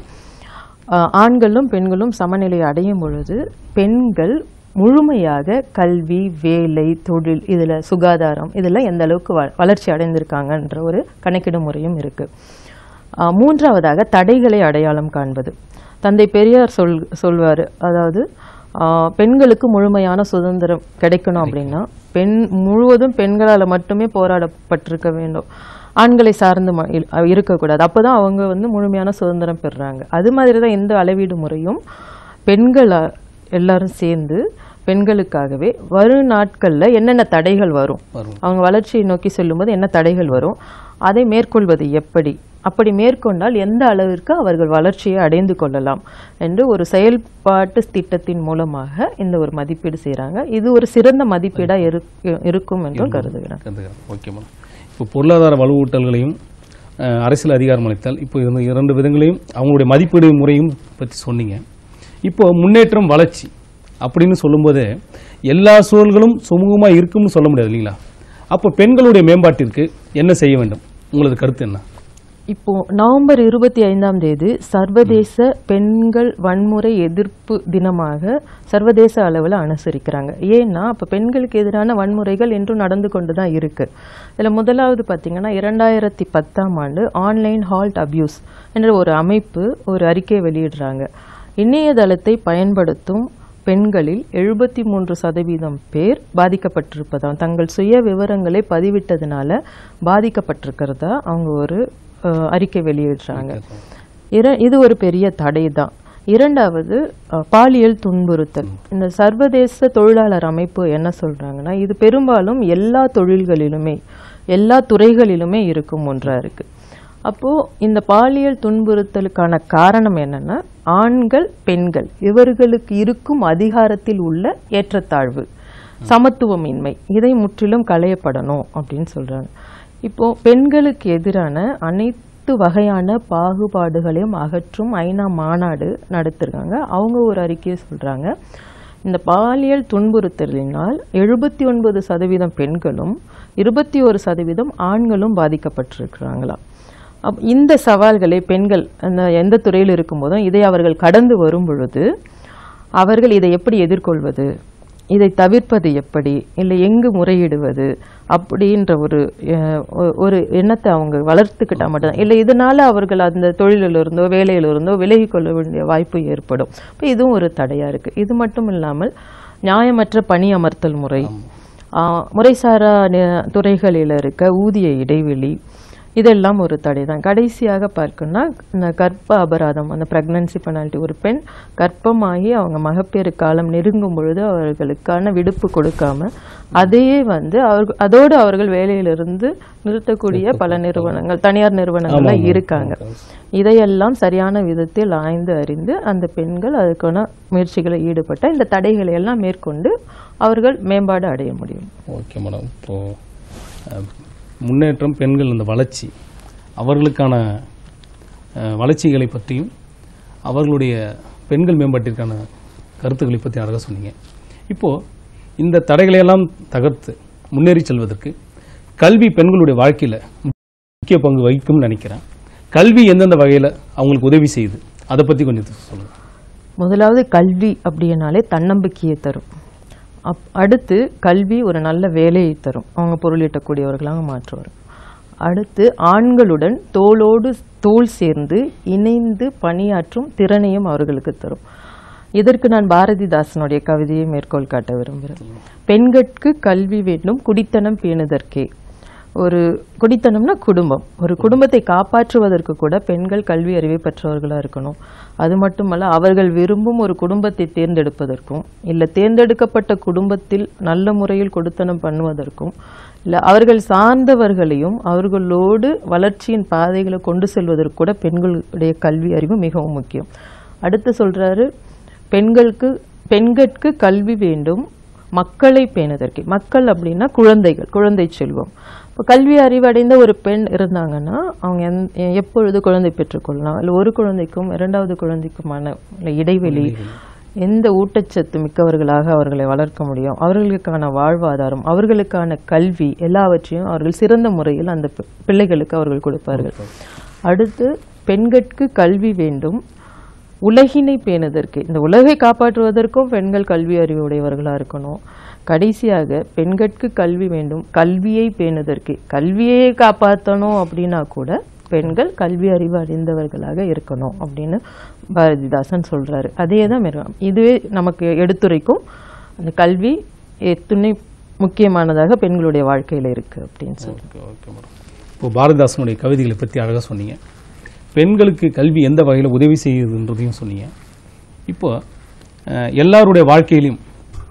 Speaker 2: அ, ஆண்களும் பெண்களும் சமநிலை அடையும் பொழுது பெண்கள் முழுமையாக கல்வி வேலை தொழில் இதில் சுகாதாரம் இதில் எந்த அளவுக்கு வ- வளர்ச்சி அடைந்திருக்காங்கன்ற ஒரு கணக்கிடும் முறையும் இருக்கு ஆ, மூன்றாவதாக தடைகளை அடையாளம் காண்பது தந்தை பெரியார் சொல் சொல்வார் அதாவது ஆ, பெண்களுக்கு முழுமையான சுதந்திரம் கிடைக்கணும் அப்படின்னா பெண் முழுவதும் பெண்களால் மட்டுமே போராடப்பட்டிருக்க வேண்டும் ஆண்களை சார்ந்து ம- இல்- இருக்கக்கூடாது அப்பதான் அவங்க வந்து முழுமையான சுதந்திரம் பெறுறாங்க அது மாதிரி தான் இந்த அளவீடு முறையும் பெண்கள் அ- எல்லாரும் சேர்ந்து பெண்களுக்காகவே வரும் நாட்களில் என்னென்ன தடைகள் வரும்
Speaker 1: வரும்
Speaker 2: அவங்க வளர்ச்சியை நோக்கி செல்லும்போது என்ன தடைகள் வரும் அதை மேற்கொள்வது எப்படி அப்படி மேற்கொண்டால் எந்த அளவிற்கு அவர்கள் வளர்ச்சியை அடைந்து கொள்ளலாம் என்று ஒரு செயல்பாட்டு திட்டத்தின் மூலமாக இந்த ஒரு மதிப்பீடு செய்றாங்க இது ஒரு சிறந்த மதிப்பீடா இருக்கு- இருக்கும் என்றும் கருதுகிறேன்
Speaker 1: கருதுகிறேன் ஓகே மேடம் இப்போ பொருளாதார வலுவூட்டல்களையும் அஹ், அரசியல் அதிகாரம் அளித்தல் இப்போ இந்த இரண்டு விதங்களையும் அவங்களுடைய மதிப்பீடு முறையும் பற்றி சொன்னீங்க இப்போ முன்னேற்றம் வளர்ச்சி அப்படின்னு சொல்லும்போது எல்லா சூழல்களும் சுமூகமாக இருக்கும்னு சொல்ல முடியாது இல்லைங்களா அப்போ பெண்களுடைய மேம்பாட்டிற்கு என்ன செய்ய வேண்டும் உங்களது கருத்து என்ன
Speaker 2: இப்போ நவம்பர் இருபத்தி ஐந்தாம் தேதி சர்வதேச பெண்கள் வன்முறை எதிர்ப்பு தினமாக சர்வதேச அளவில் அனுசரிக்கிறாங்க ஏன்னா அப்போ பெண்களுக்கு எதிரான வன்முறைகள் இன்றும் நடந்து கொண்டு தான் இருக்கு இதில் முதலாவது பார்த்தீங்கன்னா இரண்டாயிரத்தி பத்தாம் ஆண்டு ஆன்லைன் ஹால்ட் அபியூஸ் என்ற ஒரு அமைப்பு ஒரு அறிக்கை வெளியிடுறாங்க இணையதளத்தை பயன்படுத்தும் பெண்களில் எழுபத்தி மூன்று சதவீதம் பேர் பாதிக்கப்பட்டிருப்பதாம் தங்கள் சுய விவரங்களை பதிவிட்டதுனால பாதிக்கப்பட்டிருக்கிறதா அவங்க ஒரு அஹ், அறிக்கை வெளியிடுறாங்க இர- இது ஒரு பெரிய தடை தான் இரண்டாவது அஹ், பாலியல் துன்புறுத்தல் இந்த சர்வதேச தொழிலாளர் அமைப்பு என்ன சொல்றாங்கன்னா இது பெரும்பாலும் எல்லா தொழில்களிலுமே எல்லா துறைகளிலுமே இருக்கும் ஒன்றா இருக்கு அப்போ இந்த பாலியல் துன்புறுத்தலுக்கான காரணம் என்னன்னா ஆண்கள் பெண்கள் இவர்களுக்கு இருக்கும் அதிகாரத்தில் உள்ள ஏற்றத்தாழ்வு சமத்துவமின்மை இதை முற்றிலும் களையப்படணும் அப்படின்னு சொல்றாங்க இப்போ பெண்களுக்கு எதிரான அனைத்து வகையான பாகுபாடுகளையும் அகற்றும் ஐநா மாநாடு நடத்திருக்காங்க அவங்க ஒரு அறிக்கையை சொல்றாங்க இந்த பாலியல் துன்புறுத்தலினால் எழுபத்தி ஒன்பது சதவீதம் பெண்களும் இருபத்தி ஒரு சதவீதம் ஆண்களும் பாதிக்கப்பட்டிருக்கிறாங்களாம் அப் இந்த சவால்களை பெண்கள் அந்த எந்த துறையில் இருக்கும்போதும் இதை அவர்கள் கடந்து வரும் பொழுது அவர்கள் இதை எப்படி எதிர்கொள்வது இதை தவிர்ப்பது எப்படி இல்லை எங்கு முறையிடுவது அப்படின்ற ஒரு அஹ், ஒ- ஒரு எண்ணத்தை அவங்க வளர்த்துக்கிட்டா மட்டும்தான் இல்லை இதனால அவர்கள் அந்த தொழிலிலிருந்தோ வேலையிலிருந்தோ விலகிக் கொள்ள வேண்டிய வாய்ப்பு ஏற்படும் இப்போ இதுவும் ஒரு தடையா இருக்கு இது மட்டும் இல்லாமல் நியாயமற்ற பணி அமர்த்தல் முறை ஆஹ், முறைசாரா நி- துறைகளில் இருக்க ஊதிய இடைவெளி இதெல்லாம் ஒரு தடை தான் கடைசியாக பார்க்கணும்னா இந்த கர்ப்ப அபராதம் அந்த பிரெக்னன்சி பெனால்ட்டி ஒரு பெண் கர்ப்பமாகி அவங்க மகப்பேறு காலம் நெருங்கும் பொழுது அவர்களுக்கான விடுப்பு கொடுக்காம அதையே வந்து அவர்கள் அதோடு அவர்கள் வேலையிலிருந்து நிறுத்தக்கூடிய பல நிறுவனங்கள் தனியார் நிறுவனங்கள்லாம் இருக்காங்க இதையெல்லாம் சரியான விதத்தில் ஆய்ந்து அறிந்து அந்த பெண்கள் அதுக்கான முயற்சிகளை ஈடுபட்ட இந்த தடைகளை எல்லாம் மேற்கொண்டு அவர்கள் மேம்பாடு அடைய முடியும்
Speaker 1: ஓகே மேடம் இப்போ அஹ், முன்னேற்றம் பெண்கள் இந்த வளர்ச்சி அவர்களுக்கான அஹ், வளர்ச்சிகளை பற்றியும் அவர்களுடைய பெண்கள் மேம்பாட்டிற்கான கருத்துக்களை பற்றி அழகாக சொன்னீங்க இப்போ இந்த தடைகளை எல்லாம் தகர்த்து முன்னேறி செல்வதற்கு கல்வி பெண்களுடைய வாழ்க்கையில் முக்கிய பங்கு வகிக்கும்னு நினைக்கிறேன் கல்வி எந்தெந்த வகையில் அவங்களுக்கு உதவி செய்யுது அதை பற்றி கொஞ்சம் சொல்லுங்கள்
Speaker 2: முதலாவது கல்வி அப்படின்னாலே தன்னம்பிக்கையை தரும் அப் அடுத்து கல்வி ஒரு நல்ல வேலையை தரும் அவங்க பொருளீட்டக்கூடியவர்களாக மாற்றுவார் அடுத்து ஆண்களுடன் தோளோடு தோள் சேர்ந்து இணைந்து பணியாற்றும் திறனையும் அவர்களுக்கு தரும் இதற்கு நான் பாரதிதாசனுடைய கவிதையை மேற்கோள் காட்ட விரும்புகிறேன் பெண்கட்கு கல்வி வேண்டும் குடித்தனம் பேணுதற்கே ஒரு குடித்தனம்னா குடும்பம் ஒரு குடும்பத்தை காப்பாற்றுவதற்கு கூட பெண்கள் கல்வி அறிவை பெற்றவர்களாக இருக்கணும் அது மட்டுமல்ல அவர்கள் விரும்பும் ஒரு குடும்பத்தை தேர்ந்தெடுப்பதற்கும் இல்லை தேர்ந்தெடுக்கப்பட்ட குடும்பத்தில் நல்ல முறையில் கொடுத்தனம் பண்ணுவதற்கும் இல்லை அவர்கள் சார்ந்தவர்களையும் அவர்களோடு வளர்ச்சியின் பாதைகளை கொண்டு செல்வதற்கு கூட பெண்களுடைய கல்வி அறிவு மிகவும் முக்கியம் அடுத்து சொல்றாரு பெண்களுக்கு பெண்கட்கு கல்வி வேண்டும் மக்களை பேணுதற்கு மக்கள் அப்படின்னா குழந்தைகள் குழந்தை செல்வம் இப்போ கல்வி அறிவடைந்த ஒரு பெண் இருந்தாங்கன்னா அவங்க எந்- எப்பொழுது குழந்தை பெற்றுக்கொள்ளலாம் இல்லை ஒரு குழந்தைக்கும் இரண்டாவது குழந்தைக்குமான இல்லை இடைவெளி எந்த ஊட்டச்சத்து மிக்கவர்களாக அவர்களை வளர்க்க முடியும் அவர்களுக்கான வாழ்வாதாரம் அவர்களுக்கான கல்வி எல்லாவற்றையும் அவர்கள் சிறந்த முறையில் அந்த பி- பிள்ளைகளுக்கு அவர்கள் கொடுப்பார்கள் அடுத்து பெண்கட்கு கல்வி வேண்டும் உலகினை பேணுதற்கு இந்த உலகை காப்பாற்றுவதற்கும் பெண்கள் கல்வி அறிவு உடையவர்களாக இருக்கணும் கடைசியாக பெண்கட்கு கல்வி வேண்டும் கல்வியை பேணுதற்கு கல்வியை காப்பாற்றணும் அப்படின்னா கூட பெண்கள் கல்வி அறிவு அறிந்தவர்களாக இருக்கணும் அப்படின்னு பாரதிதாசன் சொல்றாரு அதே தான் மெரு- இதுவே நமக்கு எடுத்துரைக்கும் அந்த கல்வி எத்துணை முக்கியமானதாக பெண்களுடைய வாழ்க்கையில இருக்கு அப்படின்னு சொல்லி
Speaker 1: ஓகே ஓகே மேடம் இப்போ பாரதிதாசனுடைய கவிதைகளை பற்றி அழகாக சொன்னீங்க பெண்களுக்கு கல்வி எந்த வகையில் உதவி செய்யுதுன்றதையும் சொன்னீங்க இப்போ அஹ், எல்லாருடைய வாழ்க்கையிலும்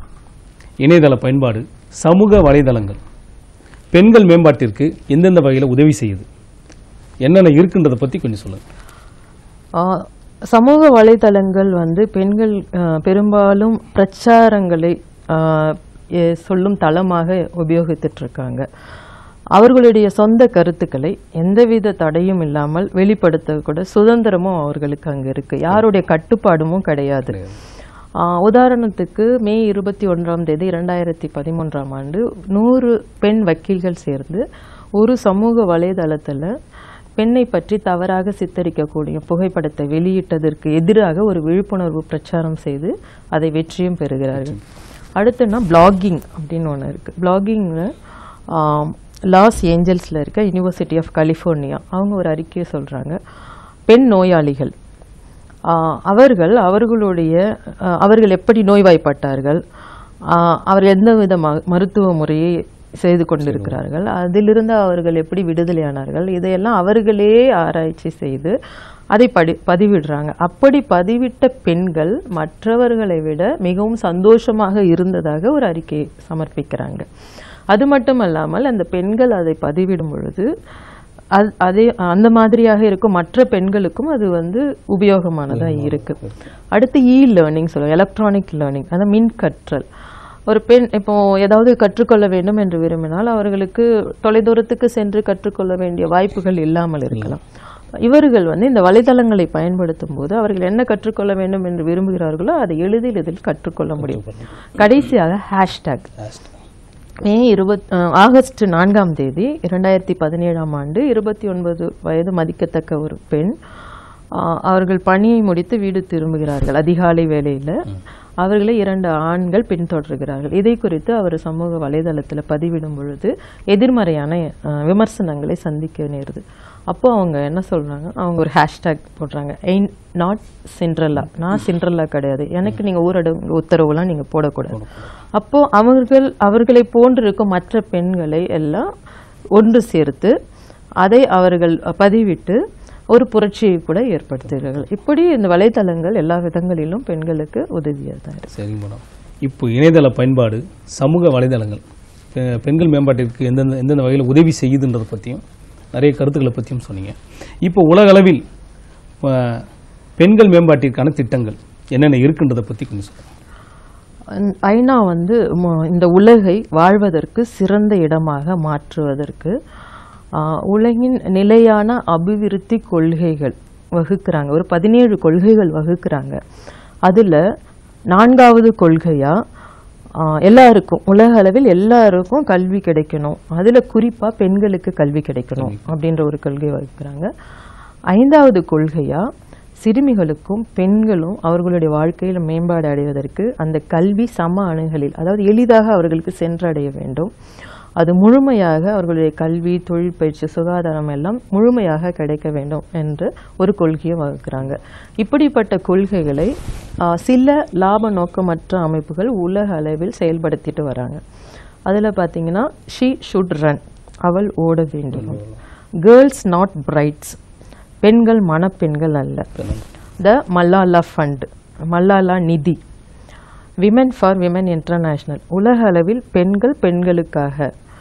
Speaker 1: இணையதள பயன்பாடு சமூக வலைதளங்கள் பெண்கள் மேம்பாட்டிற்கு எந்தெந்த வகையில் உதவி செய்யுது என்னென்ன இருக்குன்றதை பற்றி கொஞ்சம் சொல்லுங்கள்
Speaker 2: ஆ, சமூக வலைதளங்கள் வந்து பெண்கள் ஆ, பெரும்பாலும் பிரச்சாரங்களை ஆ, எ- சொல்லும் தளமாக உபயோகித்துட்டு இருக்காங்க அவர்களுடைய சொந்த கருத்துக்களை எந்தவித தடையும் இல்லாமல் வெளிப்படுத்த கூட சுதந்திரமும் அவர்களுக்கு அங்க இருக்கு யாருடைய கட்டுப்பாடும் கிடையாது ஆ, உதாரணத்துக்கு மே இருபத்தி ஒன்றாம் தேதி இரண்டாயிரத்தி பதிமூன்றாம் ஆண்டு நூறு பெண் வக்கீல்கள் சேர்ந்து ஒரு சமூக வலைதளத்துல பெண்ணை பற்றி தவறாக சித்தரிக்கக்கூடிய புகைப்படத்தை வெளியிட்டதற்கு எதிராக ஒரு விழிப்புணர்வு பிரச்சாரம் செய்து அதை வெற்றியும் பெறுகிறார்கள் அடுத்துன்னா பிளாகிங் அப்படின்னு ஒன்று இருக்குது பிளாகிங்கில் லாஸ் ஏஞ்சல்ஸில் இருக்க யுனிவர்சிட்டி ஆஃப் கலிஃபோர்னியா அவங்க ஒரு அறிக்கையை சொல்கிறாங்க பெண் நோயாளிகள் ஆஹ் அவர்கள் அவர்களுடைய ஆஹ் அவர்கள் எப்படி நோய்வாய்ப்பட்டார்கள் ஆஹ் அவர்கள் எந்த வித ம- மருத்துவ முறையை செய்து கொண்டிருக்கிறார்கள் அதிலிருந்து அவர்கள் எப்படி விடுதலையானார்கள் இதையெல்லாம் அவர்களே ஆராய்ச்சி செய்து அதை படி பதிவிடுறாங்க அப்படி பதிவிட்ட பெண்கள் மற்றவர்களை விட மிகவும் சந்தோஷமாக இருந்ததாக ஒரு அறிக்கையை சமர்ப்பிக்கிறாங்க அது மட்டுமல்லாமல் அந்த பெண்கள் அதை பதிவிடும் பொழுது அது அதே அந்த மாதிரியாக இருக்கும் மற்ற பெண்களுக்கும் அது வந்து உபயோகமானதா இருக்கு அடுத்து இ லேர்னிங் சொல்லுவோம் எலக்ட்ரானிக் லேர்னிங் அதாவது மின் கற்றல் ஒரு பெண் இப்போ ஏதாவது கற்றுக்கொள்ள வேண்டும் என்று விரும்பினால் அவர்களுக்கு தொலைதூரத்துக்கு சென்று கற்றுக்கொள்ள வேண்டிய வாய்ப்புகள் இல்லாமல் இருக்கலாம் இவர்கள் வந்து இந்த வலைதளங்களை பயன்படுத்தும் போது அவர்கள் என்ன கற்றுக்கொள்ள வேண்டும் என்று விரும்புகிறார்களோ அதை எளிதில் இதில் கற்றுக்கொள்ள முடியும் கடைசியாக ஹேஷ்டேக் மே இருபத் அஹ், ஆகஸ்ட் நான்காம் தேதி இரண்டாயிரத்தி பதினேழாம் ஆண்டு இருபத்தி ஒன்பது வயது மதிக்கத்தக்க ஒரு பெண் அஹ், அவர்கள் பணியை முடித்து வீடு திரும்புகிறார்கள் அதிகாலை வேளையில் அவர்களை இரண்டு ஆண்கள் பின்தொடர்கிறார்கள் இதை குறித்து அவர் சமூக வலைதளத்தில் பதிவிடும் பொழுது எதிர்மறையான அஹ், விமர்சனங்களை சந்திக்க நேருது அப்போ அவங்க என்ன சொல்றாங்க அவங்க ஒரு ஹேஷ்டேக் போடுறாங்க எயின் நாட் சிண்ட்ரல்லா நான் சிண்ட்ரல்லா கிடையாது எனக்கு நீங்க ஊரடங்கு உத்தரவுலாம் நீங்க போடக்கூடாது அப்போ அவர்கள் அவர்களை போன்று இருக்கும் மற்ற பெண்களை எல்லாம் ஒன்று சேர்த்து அதை அவர்கள் பதிவிட்டு ஒரு புரட்சியை கூட ஏற்படுத்துகிறார்கள் இப்படி இந்த வலைத்தளங்கள் எல்லா விதங்களிலும் பெண்களுக்கு உதவியாக இருக்கு
Speaker 1: சரிங்க மேடம் இப்போ இணையதள பயன்பாடு சமூக வலைதளங்கள் பெ- பெண்கள் மேம்பாட்டிற்கு எந்தெந்த எந்தெந்த வகையில் உதவி செய்யுதுன்றதை பற்றியும் நிறைய கருத்துக்களை பற்றியும் சொன்னீங்க இப்போ உலகளவில் அஹ், பெண்கள் மேம்பாட்டிற்கான திட்டங்கள் என்னென்ன இருக்குன்றதை பற்றி கொஞ்சம் சொல்லுங்கள்
Speaker 2: அந்த ஐநா வந்து ம- இந்த உலகை வாழ்வதற்கு சிறந்த இடமாக மாற்றுவதற்கு ஆ, உலகின் நிலையான அபிவிருத்தி கொள்கைகள் வகுக்கிறாங்க ஒரு பதினேழு கொள்கைகள் வகுக்கிறாங்க அதுல நான்காவது கொள்கையா ஆ, எல்லாருக்கும் உலக அளவில் எல்லாருக்கும் கல்வி கிடைக்கணும் அதுல குறிப்பா பெண்களுக்கு கல்வி கிடைக்கணும் அப்படின்ற ஒரு கொள்கை வகுக்கிறாங்க ஐந்தாவது கொள்கையா சிறுமிகளுக்கும் பெண்களும் அவர்களுடைய வாழ்க்கையில் மேம்பாடு அடைவதற்கு அந்த கல்வி சம அணுகலில் அதாவது எளிதாக அவர்களுக்கு சென்றடைய வேண்டும் அது முழுமையாக அவர்களுடைய கல்வி தொழில் பயிற்சி சுகாதாரம் எல்லாம் முழுமையாக கிடைக்க வேண்டும் என்று ஒரு கொள்கையை வகுக்கிறாங்க இப்படிப்பட்ட கொள்கைகளை ஆ, சில லாப நோக்கமற்ற அமைப்புகள் உலக அளவில் செயல்படுத்திட்டு வராங்க அதில் பார்த்தீங்கன்னா ஷீ ஷுட் ரன் அவள் ஓட வேண்டும் கேர்ள்ஸ் நாட் பிரைட்ஸ் பெண்கள் மணப்பெண்கள் அல்ல த மல்லாலா ஃபண்ட் மல்லாலா நிதி விமென் ஃபார் விமென் இன்டர்நேஷனல் உலக அளவில் பெண்கள் பெண்களுக்காக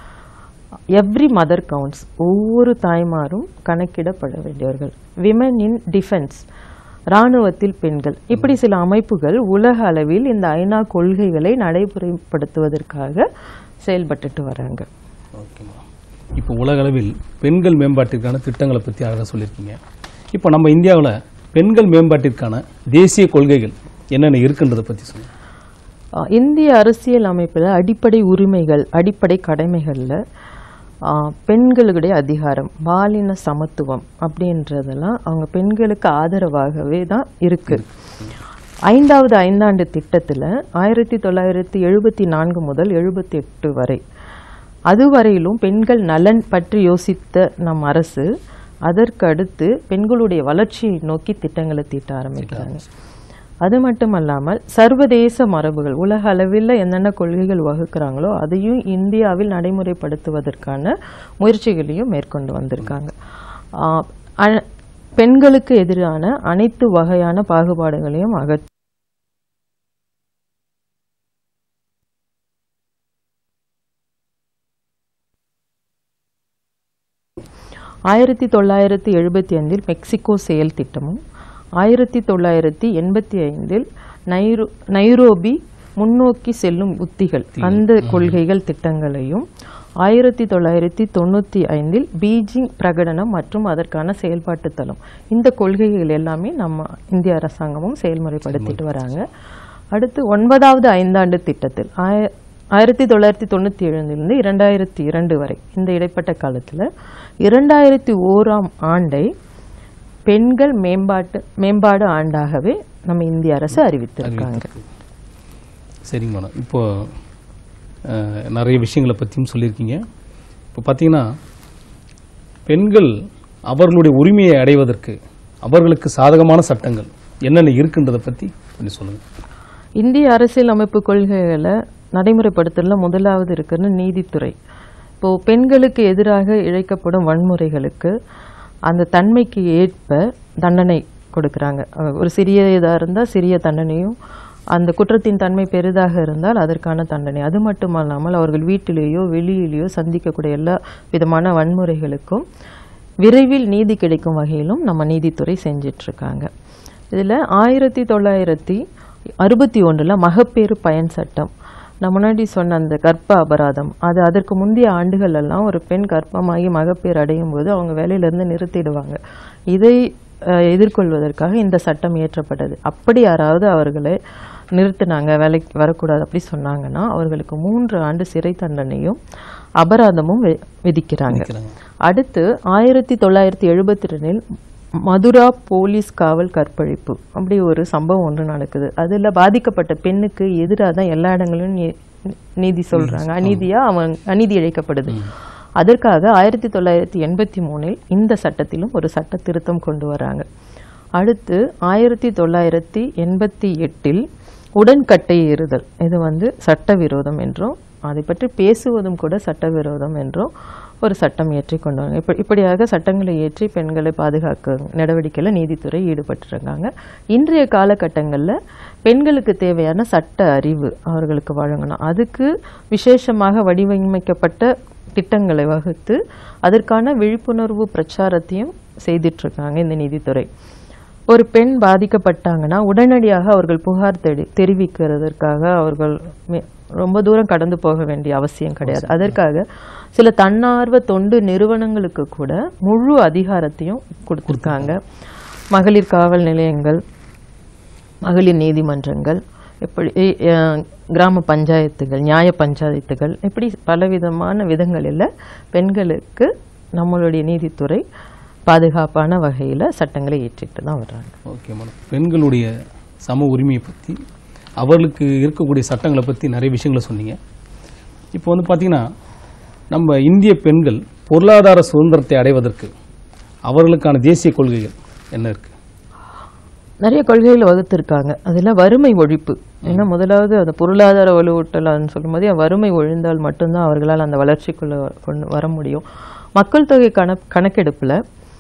Speaker 2: எவ்ரி மதர் கவுண்ட்ஸ் ஒவ்வொரு தாய்மாரும் கணக்கிடப்பட வேண்டியவர்கள் விமென் இன் டிஃபென்ஸ் இராணுவத்தில் பெண்கள் இப்படி சில அமைப்புகள் உலக அளவில் இந்த ஐநா கொள்கைகளை நடைமுறைப்படுத்துவதற்காக செயல்பட்டுட்டு வராங்க
Speaker 1: ஓகேம்மா இப்போ உலகளவில் பெண்கள் மேம்பாட்டிற்கான திட்டங்களை பற்றி அழகாக சொல்லியிருக்கீங்க இப்போ நம்ம இந்தியாவில் பெண்கள் மேம்பாட்டிற்கான தேசிய கொள்கைகள் என்னென்ன இருக்குன்றதை பற்றி சொல்லுங்கள்
Speaker 2: ஆஹ் இந்திய அரசியல் அமைப்பில் அடிப்படை உரிமைகள் அடிப்படை கடமைகளில் பெண்களுடைய அதிகாரம் பாலின சமத்துவம் அப்படின்றதெல்லாம் அவங்க பெண்களுக்கு ஆதரவாகவே தான் இருக்கு ஐந்தாவது ஐந்தாண்டு திட்டத்தில் ஆயிரத்தி தொள்ளாயிரத்தி எழுபத்தி நான்கு முதல் எழுபத்தி எட்டு வரை அதுவரையிலும் பெண்கள் நலன் பற்றி யோசித்த நம் அரசு அதற்கு அடுத்து பெண்களுடைய வளர்ச்சியை நோக்கி திட்டங்களை தீட்ட ஆரம்பிக்கிறாங்க அது மட்டுமல்லாமல் சர்வதேச மரபுகள் உலக அளவில் என்னென்ன கொள்கைகள் வகுக்கிறாங்களோ அதையும் இந்தியாவில் நடைமுறைப்படுத்துவதற்கான முயற்சிகளையும் மேற்கொண்டு வந்திருக்காங்க ஆஹ் அ- பெண்களுக்கு எதிரான அனைத்து வகையான பாகுபாடுகளையும் அகற்ற ஆயிரத்தி தொள்ளாயிரத்தி எழுபத்தி ஐந்தில் மெக்சிகோ செயல் திட்டமும் ஆயிரத்தி தொள்ளாயிரத்தி எண்பத்தி ஐந்தில் நைரோ நைரோபி முன்னோக்கி செல்லும் உத்திகள் அந்த கொள்கைகள் திட்டங்களையும் ஆயிரத்தி தொள்ளாயிரத்தி தொண்ணூற்றி ஐந்தில் பீஜிங் பிரகடனம் மற்றும் அதற்கான செயல்பாட்டு தளம் இந்த கொள்கைகள் எல்லாமே நம்ம இந்திய அரசாங்கமும் செயல்முறைப்படுத்திட்டு வராங்க அடுத்து ஒன்பதாவது ஐந்தாண்டு திட்டத்தில் ஆய ஆயிரத்தி தொள்ளாயிரத்தி தொண்ணூற்றி ஏழுலேருந்து இரண்டாயிரத்தி இரண்டு வரை இந்த இடைப்பட்ட காலத்தில் இரண்டாயிரத்தி ஓராம் ஆண்டை பெண்கள் மேம்பாட்டு மேம்பாடு ஆண்டாகவே நம்ம இந்திய அரசு அறிவித்திருக்காங்க
Speaker 1: சரிங்க மேடம் இப்போ அஹ், நிறைய விஷயங்களை பற்றியும் சொல்லியிருக்கீங்க இப்போ பார்த்தீங்கன்னா பெண்கள் அவர்களுடைய உரிமையை அடைவதற்கு அவர்களுக்கு சாதகமான சட்டங்கள் என்னென்ன இருக்குன்றதை பற்றி கொஞ்சம் சொல்லுங்கள்
Speaker 2: இந்திய அரசியல் அமைப்பு கொள்கைகளை நடைமுறைப்படுத்தல முதலாவது இருக்குன்னு நீதித்துறை இப்போ பெண்களுக்கு எதிராக இழைக்கப்படும் வன்முறைகளுக்கு அந்த தன்மைக்கு ஏற்ப தண்டனை கொடுக்கறாங்க அஹ் ஒரு சிறிய இதாக இருந்தால் சிறிய தண்டனையும் அந்த குற்றத்தின் தன்மை பெரிதாக இருந்தால் அதற்கான தண்டனை அது மட்டுமல்லாமல் அவர்கள் வீட்டிலேயோ வெளியிலேயோ சந்திக்கக்கூடிய எல்லா விதமான வன்முறைகளுக்கும் விரைவில் நீதி கிடைக்கும் வகையிலும் நம்ம நீதித்துறை செஞ்சிட்டு இருக்காங்க இதில் ஆயிரத்தி தொள்ளாயிரத்தி அறுபத்தி ஒன்றில் மகப்பேறு பயன் சட்டம் நான் முன்னாடி சொன்ன அந்த கர்ப்ப அபராதம் அது அதற்கு முந்தைய ஆண்டுகள் எல்லாம் ஒரு பெண் கர்ப்பமாகி மகப்பேறு அடையும் போது அவங்க வேலையிலிருந்து நிறுத்திடுவாங்க இதை அஹ், எதிர்கொள்வதற்காக இந்த சட்டம் இயற்றப்பட்டது அப்படி யாராவது அவர்களை நிறுத்தினாங்க வேலைக்கு வரக்கூடாது அப்படி சொன்னாங்கன்னா அவர்களுக்கு மூன்று ஆண்டு சிறை தண்டனையும் அபராதமும் வி- விதிக்கிறாங்க அடுத்து ஆயிரத்தி தொள்ளாயிரத்தி எழுபத்தி ரெண்டில் மதுரா போலீஸ் காவல் கற்பழிப்பு அப்படி ஒரு சம்பவம் ஒன்று நடக்குது அதில் பாதிக்கப்பட்ட பெண்ணுக்கு எதிராக தான் எல்லா இடங்களிலும் நீ- நீதி சொல்றாங்க அநீதியா அவன் அநீதி இழைக்கப்படுது அதற்காக ஆயிரத்தி தொள்ளாயிரத்தி எண்பத்தி மூணில் இந்த சட்டத்திலும் ஒரு சட்ட திருத்தம் கொண்டு வராங்க அடுத்து ஆயிரத்தி தொள்ளாயிரத்தி எண்பத்தி எட்டில் உடன்கட்டை ஏறுதல் இது வந்து சட்டவிரோதம் என்றும் அதை பற்றி பேசுவதும் கூட சட்டவிரோதம் என்றும் ஒரு சட்டம் இயற்றி கொண்டு வராங்க இப்ப இப்படியாக சட்டங்களை இயற்றி பெண்களை பாதுகாக்க நடவடிக்கையில் நீதித்துறை ஈடுபட்டிருக்காங்க இன்றைய காலகட்டங்களில் பெண்களுக்கு தேவையான சட்ட அறிவு அவர்களுக்கு வழங்கணும் அதுக்கு விசேஷமாக வடிவமைக்கப்பட்ட திட்டங்களை வகுத்து அதற்கான விழிப்புணர்வு பிரச்சாரத்தையும் செய்துட்டு இருக்காங்க இந்த நீதித்துறை ஒரு பெண் பாதிக்கப்பட்டாங்கன்னா உடனடியாக அவர்கள் புகார் தெரி தெரிவிக்கிறதற்காக அவர்கள் மே- ரொம்ப தூரம் கடந்து போக வேண்டிய அவசியம் கிடையாது அதற்காக சில தன்னார்வ தொண்டு நிறுவனங்களுக்கு கூட முழு அதிகாரத்தையும் கொடுத்துருக்காங்க மகளிர் காவல் நிலையங்கள் மகளிர் நீதிமன்றங்கள் இப்படி அஹ், கிராம பஞ்சாயத்துகள் நியாய பஞ்சாயத்துகள் இப்படி பலவிதமான விதங்களில் பெண்களுக்கு நம்மளுடைய நீதித்துறை பாதுகாப்பான வகையில் சட்டங்களை ஏற்றிட்டு தான் வர்றாங்க
Speaker 1: ஓகே மேடம் பெண்களுடைய சம உரிமையை பற்றி அவர்களுக்கு இருக்கக்கூடிய சட்டங்களை பற்றி நிறைய விஷயங்களை சொன்னீங்க இப்போ வந்து பார்த்தீங்கன்னா நம்ம இந்திய பெண்கள் பொருளாதார சுதந்திரத்தை அடைவதற்கு அவர்களுக்கான தேசிய கொள்கைகள் என்ன இருக்கு
Speaker 2: நிறைய கொள்கைகள் வகுத்திருக்காங்க அதில் வறுமை ஒழிப்பு ஏன்னா முதலாவது அந்த பொருளாதார வலுவூட்டலான்னு சொல்லும்போது வறுமை ஒழிந்தால் மட்டும்தான் அவர்களால் அந்த வளர்ச்சிக்குள்ள கொண்டு வர முடியும் மக்கள் தொகை கண கணக்கெடுப்பில்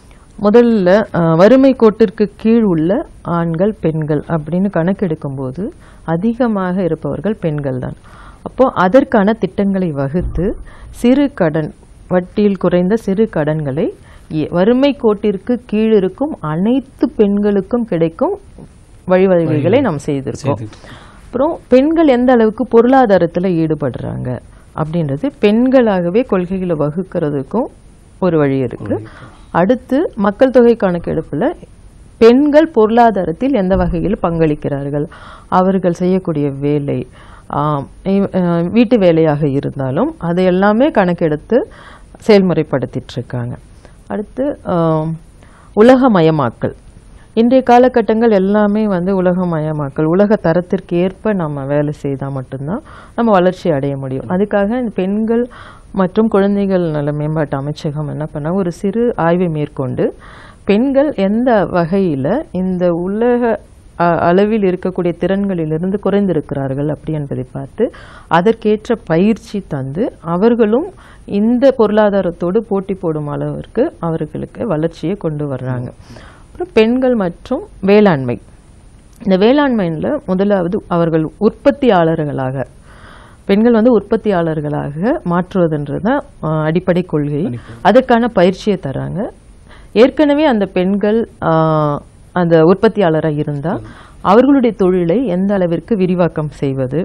Speaker 2: முதல்ல அஹ், வறுமை கோட்டிற்கு கீழ் உள்ள ஆண்கள் பெண்கள் அப்படின்னு கணக்கெடுக்கும்போது அதிகமாக இருப்பவர்கள் பெண்கள் தான் அப்போ அதற்கான திட்டங்களை வகுத்து சிறு கடன் வட்டியில் குறைந்த சிறு கடன்களை எ- வறுமை கோட்டிற்கு கீழ் இருக்கும் அனைத்து பெண்களுக்கும் கிடைக்கும் வழிவகைகளை நாம் செய்திருக்கோம் அப்புறம் பெண்கள் எந்த அளவுக்கு பொருளாதாரத்தில் ஈடுபடுறாங்க அப்படின்றது பெண்களாகவே கொள்கைகளை வகுக்கிறதுக்கும் ஒரு வழி இருக்கு அடுத்து மக்கள் தொகை கணக்கெடுப்பில் பெண்கள் பொருளாதாரத்தில் எந்த வகையில் பங்களிக்கிறார்கள் அவர்கள் செய்யக்கூடிய வேலை ஆம், இ- அஹ், வீட்டு வேலையாக இருந்தாலும் அதை எல்லாமே கணக்கெடுத்து செயல்முறைப்படுத்திட்டு இருக்காங்க அடுத்து ஆம், உலகமயமாக்கல் இன்றைய காலகட்டங்கள் எல்லாமே வந்து உலகமயமாக்கல் உலக தரத்திற்கு ஏற்ப நம்ம வேலை செய்தால் மட்டும்தான் நம்ம வளர்ச்சி அடைய முடியும் அதுக்காக இந்த பெண்கள் மற்றும் குழந்தைகள் நல மேம்பாட்டு அமைச்சகம் என்ன பண்ணா ஒரு சிறு ஆய்வை மேற்கொண்டு பெண்கள் எந்த வகையில் இந்த உலக அ- அளவில் இருக்கக்கூடிய திறன்களிலிருந்து குறைந்திருக்கிறார்கள் அப்படி என்பதை பார்த்து அதற்கேற்ற பயிற்சி தந்து அவர்களும் இந்த பொருளாதாரத்தோடு போட்டி போடும் அளவிற்கு அவர்களுக்கு வளர்ச்சியை கொண்டு வர்றாங்க அப்புறம் பெண்கள் மற்றும் வேளாண்மை இந்த வேளாண்மையில் முதலாவது அவர்கள் உற்பத்தியாளர்களாக பெண்கள் வந்து உற்பத்தியாளர்களாக மாற்றுவதுன்றது தான் அஹ், அடிப்படை கொள்கை அதற்கான பயிற்சியை தராங்க ஏற்கனவே அந்த பெண்கள் ஆஹ், அந்த உற்பத்தியாளராக இருந்தால் அவர்களுடைய தொழிலை எந்த அளவிற்கு விரிவாக்கம் செய்வது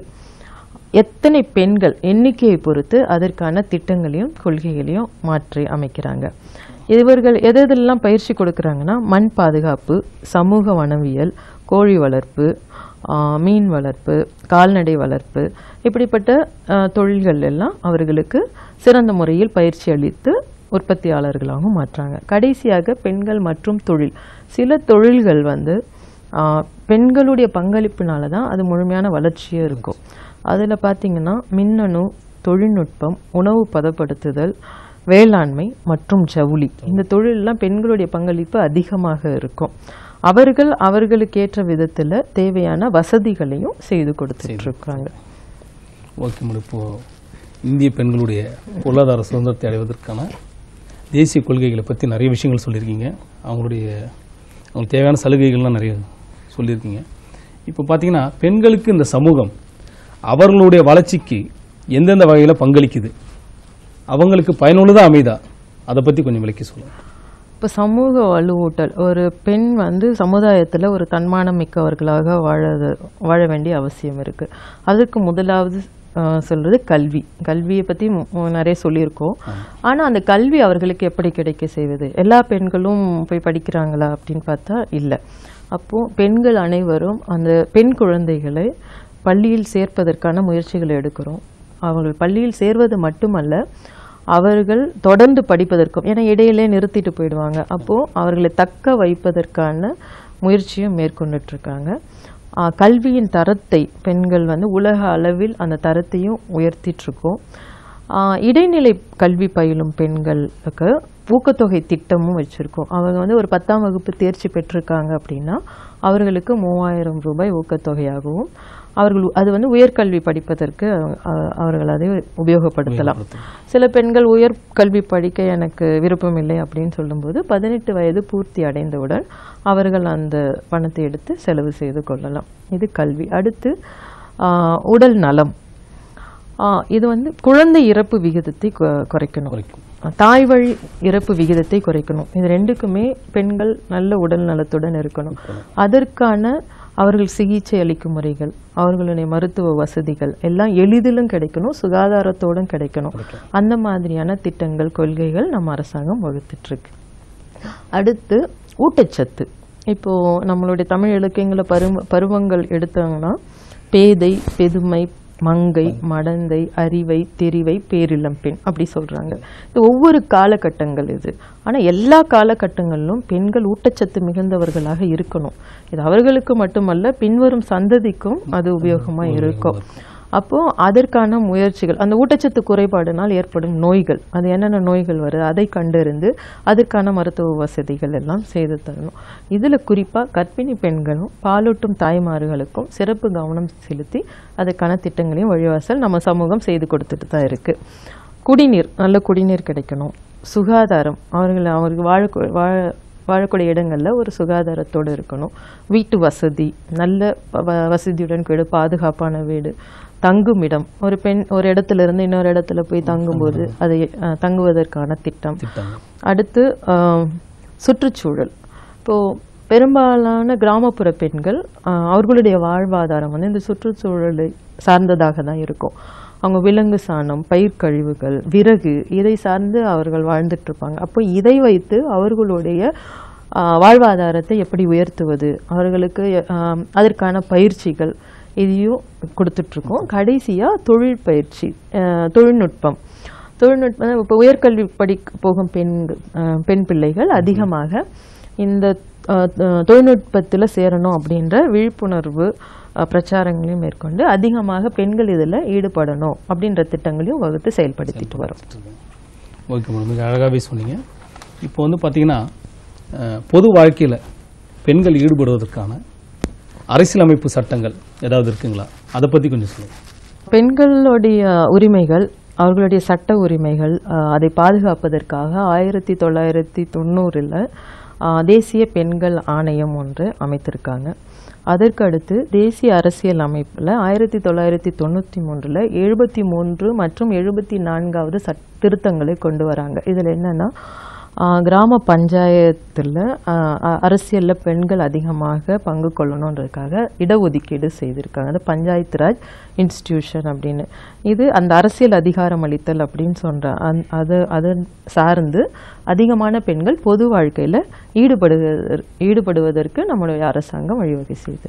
Speaker 2: எத்தனை பெண்கள் எண்ணிக்கையை பொறுத்து அதற்கான திட்டங்களையும் கொள்கைகளையும் மாற்றி அமைக்கிறாங்க இவர்கள் எது எதெல்லாம் பயிற்சி கொடுக்குறாங்கன்னா மண் பாதுகாப்பு சமூக வனவியல் கோழி வளர்ப்பு ஆ, மீன் வளர்ப்பு கால்நடை வளர்ப்பு இப்படிப்பட்ட ஆ, தொழில்கள் எல்லாம் அவர்களுக்கு சிறந்த முறையில் பயிற்சி அளித்து உற்பத்தியாளர்களாகவும் மாற்றாங்க கடைசியாக பெண்கள் மற்றும் தொழில் சில தொழில்கள் வந்து ஆ, பெண்களுடைய பங்களிப்புனால தான் அது முழுமையான வளர்ச்சியாக இருக்கும் அதில் பார்த்தீங்கன்னா மின்னணு தொழில்நுட்பம் உணவு பதப்படுத்துதல் வேளாண்மை மற்றும் ஜவுளி இந்த தொழிலெல்லாம் பெண்களுடைய பங்களிப்பு அதிகமாக இருக்கும் அவர்கள் அவர்களுக்கு ஏற்ற விதத்தில் தேவையான வசதிகளையும் செய்து கொடுத்துட்டு இருக்காங்க
Speaker 1: ஓகே மேடம் இப்போ இந்திய பெண்களுடைய பொருளாதார சுதந்திரத்தை அடைவதற்கான தேசிய கொள்கைகளை பற்றி நிறைய விஷயங்கள் சொல்லியிருக்கீங்க அவங்களுடைய அவங்களுக்கு தேவையான சலுகைகள்லாம் நிறைய சொல்லியிருக்கீங்க இப்போ பார்த்தீங்கன்னா பெண்களுக்கு இந்த சமூகம் அவர்களுடைய வளர்ச்சிக்கு எந்தெந்த வகையில் பங்களிக்குது அவங்களுக்கு பயனுள்ளதாக அமைதா அதை பற்றி கொஞ்சம் விளக்கி சொல்லுங்கள்
Speaker 2: இப்போ சமூக வலுவூட்டல் ஒரு பெண் வந்து சமுதாயத்தில் ஒரு தன்மானம் மிக்கவர்களாக வாழ வாழ வேண்டிய அவசியம் இருக்கு அதுக்கு முதலாவது ஆஹ், சொல்றது கல்வி கல்வியை பற்றி நிறைய சொல்லியிருக்கோம் ஆனால் அந்த கல்வி அவர்களுக்கு எப்படி கிடைக்க செய்வது எல்லா பெண்களும் போய் படிக்கிறாங்களா அப்படின்னு பார்த்தா இல்லை அப்போ பெண்கள் அனைவரும் அந்த பெண் குழந்தைகளை பள்ளியில் சேர்ப்பதற்கான முயற்சிகளை எடுக்கிறோம் அவர்கள் பள்ளியில் சேர்வது மட்டுமல்ல அவர்கள் தொடர்ந்து படிப்பதற்கும் ஏன்னா இடையிலே நிறுத்திட்டு போயிடுவாங்க அப்போ அவர்களை தக்க வைப்பதற்கான முயற்சியும் மேற்கொண்டுட்டு இருக்காங்க ஆ, கல்வியின் தரத்தை பெண்கள் வந்து உலக அளவில் அந்த தரத்தையும் உயர்த்திட்டு இருக்கோம் ஆ, இடைநிலை கல்வி பயிலும் பெண்களுக்கு ஊக்கத்தொகை திட்டமும் வச்சுருக்கோம் அவங்க வந்து ஒரு பத்தாம் வகுப்பு தேர்ச்சி பெற்றிருக்காங்க அப்படின்னா அவர்களுக்கு மூவாயிரம் ரூபாய் ஊக்கத்தொகையாகவும் அவர்கள் அது வந்து உயர்கல்வி படிப்பதற்கு அ- அவர்கள் அதை உபயோகப்படுத்தலாம் சில பெண்கள் உயர் கல்வி படிக்க எனக்கு விருப்பம் இல்லை அப்படின்னு சொல்லும்போது பதினெட்டு வயது பூர்த்தி அடைந்தவுடன் அவர்கள் அந்த பணத்தை எடுத்து செலவு செய்து கொள்ளலாம் இது கல்வி அடுத்து ஆ, உடல் நலம் ஆ, இது வந்து குழந்தை இறப்பு விகிதத்தை குறைக்கணும்
Speaker 1: குறைக்கும்
Speaker 2: தாய் வழி இறப்பு விகிதத்தை குறைக்கணும் இது ரெண்டுக்குமே பெண்கள் நல்ல உடல் நலத்துடன் இருக்கணும் அதற்கான அவர்கள் சிகிச்சை அளிக்கும் முறைகள் அவர்களுடைய மருத்துவ வசதிகள் எல்லாம் எளிதிலும் கிடைக்கணும் சுகாதாரத்தோடும் கிடைக்கணும் அந்த மாதிரியான திட்டங்கள் கொள்கைகள் நம்ம அரசாங்கம் வகுத்துட்டு இருக்கு அடுத்து ஊட்டச்சத்து இப்போ நம்மளுடைய தமிழ் இலக்கியங்களை பருவ பருவங்கள் எடுத்தாங்கன்னா பேதை பெதுமை மங்கை மடந்தை அறிவை தெரிவை பேரிளம் பெண் அப்படி சொல்றாங்க இது ஒவ்வொரு காலகட்டங்கள் இது ஆனா எல்லா காலகட்டங்களிலும் பெண்கள் ஊட்டச்சத்து மிகுந்தவர்களாக இருக்கணும் இது அவர்களுக்கு மட்டுமல்ல பின்வரும் சந்ததிக்கும் அது உபயோகமா இருக்கும் அப்போ அதற்கான முயற்சிகள் அந்த ஊட்டச்சத்து குறைபாடுனால் ஏற்படும் நோய்கள் அது என்னென்ன நோய்கள் வருது அதை கண்டறிந்து அதற்கான மருத்துவ வசதிகள் எல்லாம் செய்து தரணும் இதுல குறிப்பா கர்ப்பிணி பெண்களும் பாலூட்டும் தாய்மார்களுக்கும் சிறப்பு கவனம் செலுத்தி அதற்கான திட்டங்களையும் வழிவாசல் நம்ம சமூகம் செய்து கொடுத்துட்டு தான் இருக்கு குடிநீர் நல்ல குடிநீர் கிடைக்கணும் சுகாதாரம் அவர்கள் அவருக்கு வாழ வாழ வாழக்கூடிய இடங்களில் ஒரு சுகாதாரத்தோடு இருக்கணும் வீட்டு வசதி நல்ல வ- வ- வசதியுடன் கூடிய பாதுகாப்பான வீடு தங்குமிடம் ஒரு பெண் ஒரு இடத்துல இருந்து இன்னொரு இடத்துல போய் தங்கும்போது அதை அஹ், தங்குவதற்கான திட்டம்
Speaker 1: திட்டங்கள்
Speaker 2: அடுத்து ஆஹ், சுற்றுச்சூழல் இப்போ பெரும்பாலான கிராமப்புற பெண்கள் ஆஹ், அவர்களுடைய வாழ்வாதாரம் வந்து இந்த சுற்றுச்சூழலை சார்ந்ததாக தான் இருக்கும் அவங்க விலங்கு சாணம் பயிர் கழிவுகள் விறகு இதை சார்ந்து அவர்கள் வாழ்ந்துட்டு இருப்பாங்க அப்போ இதை வைத்து அவர்களுடைய ஆஹ், வாழ்வாதாரத்தை எப்படி உயர்த்துவது அவர்களுக்கு ஆஹ், அதற்கான பயிற்சிகள் இதையும் கொடுத்துட்ருக்கோம் கடைசியாக தொழில் பயிற்சி ஆஹ், தொழில்நுட்பம் தொழில்நுட்பம் இப்போ உயர்கல்வி படிக்க போகும் பெண் அஹ், பெண் பிள்ளைகள் அதிகமாக இந்த அஹ், அஹ், தொழில்நுட்பத்தில் சேரணும் அப்படின்ற விழிப்புணர்வு அஹ், பிரச்சாரங்களையும் மேற்கொண்டு அதிகமாக பெண்கள் இதில் ஈடுபடணும் அப்படின்ற திட்டங்களையும் வகுத்து செயல்படுத்திட்டு வரோம்
Speaker 1: ஓகே மேடம் மிக அழகாகவே சொன்னீங்க இப்போ வந்து பார்த்தீங்கன்னா அஹ், பொது வாழ்க்கையில் பெண்கள் ஈடுபடுவதற்கான அரசியலமைப்பு சட்டங்கள் ஏதாவது இருக்குங்களா அதை பற்றி கொஞ்சம் சொல்லுங்கள்
Speaker 2: பெண்களுடைய உரிமைகள் அவர்களுடைய சட்ட உரிமைகள் அஹ், அதை பாதுகாப்பதற்காக ஆயிரத்தி தொள்ளாயிரத்தி தொண்ணூறில் தேசிய பெண்கள் ஆணையம் ஒன்று அமைத்திருக்காங்க அதற்கு அடுத்து தேசிய அரசியல் அமைப்பில் ஆயிரத்தி தொள்ளாயிரத்தி தொண்ணூற்றி மூன்றில் எழுபத்தி மூன்று மற்றும் எழுபத்தி நான்காவது சட் திருத்தங்களை கொண்டு வராங்க இதில் என்னென்னா கிராம பஞ்சாயத்தில் அரசியலில் பெண்கள் அதிகமாக பங்கு கொள்ளணுன்றதுக்காக இடஒதுக்கீடு செய்திருக்காங்க அது பஞ்சாயத்து ராஜ் இன்ஸ்டிடியூஷன் அப்படின்னு இது அந்த அரசியல் அதிகாரம் அளித்தல் அப்படின்னு சொல்ற அந் அது அதன் சார்ந்து அதிகமான பெண்கள் பொது வாழ்க்கையில் ஈடுபடுவதற் ஈடுபடுவதற்கு நம்மளுடைய அரசாங்கம் வழிவகை செய்திருக்கு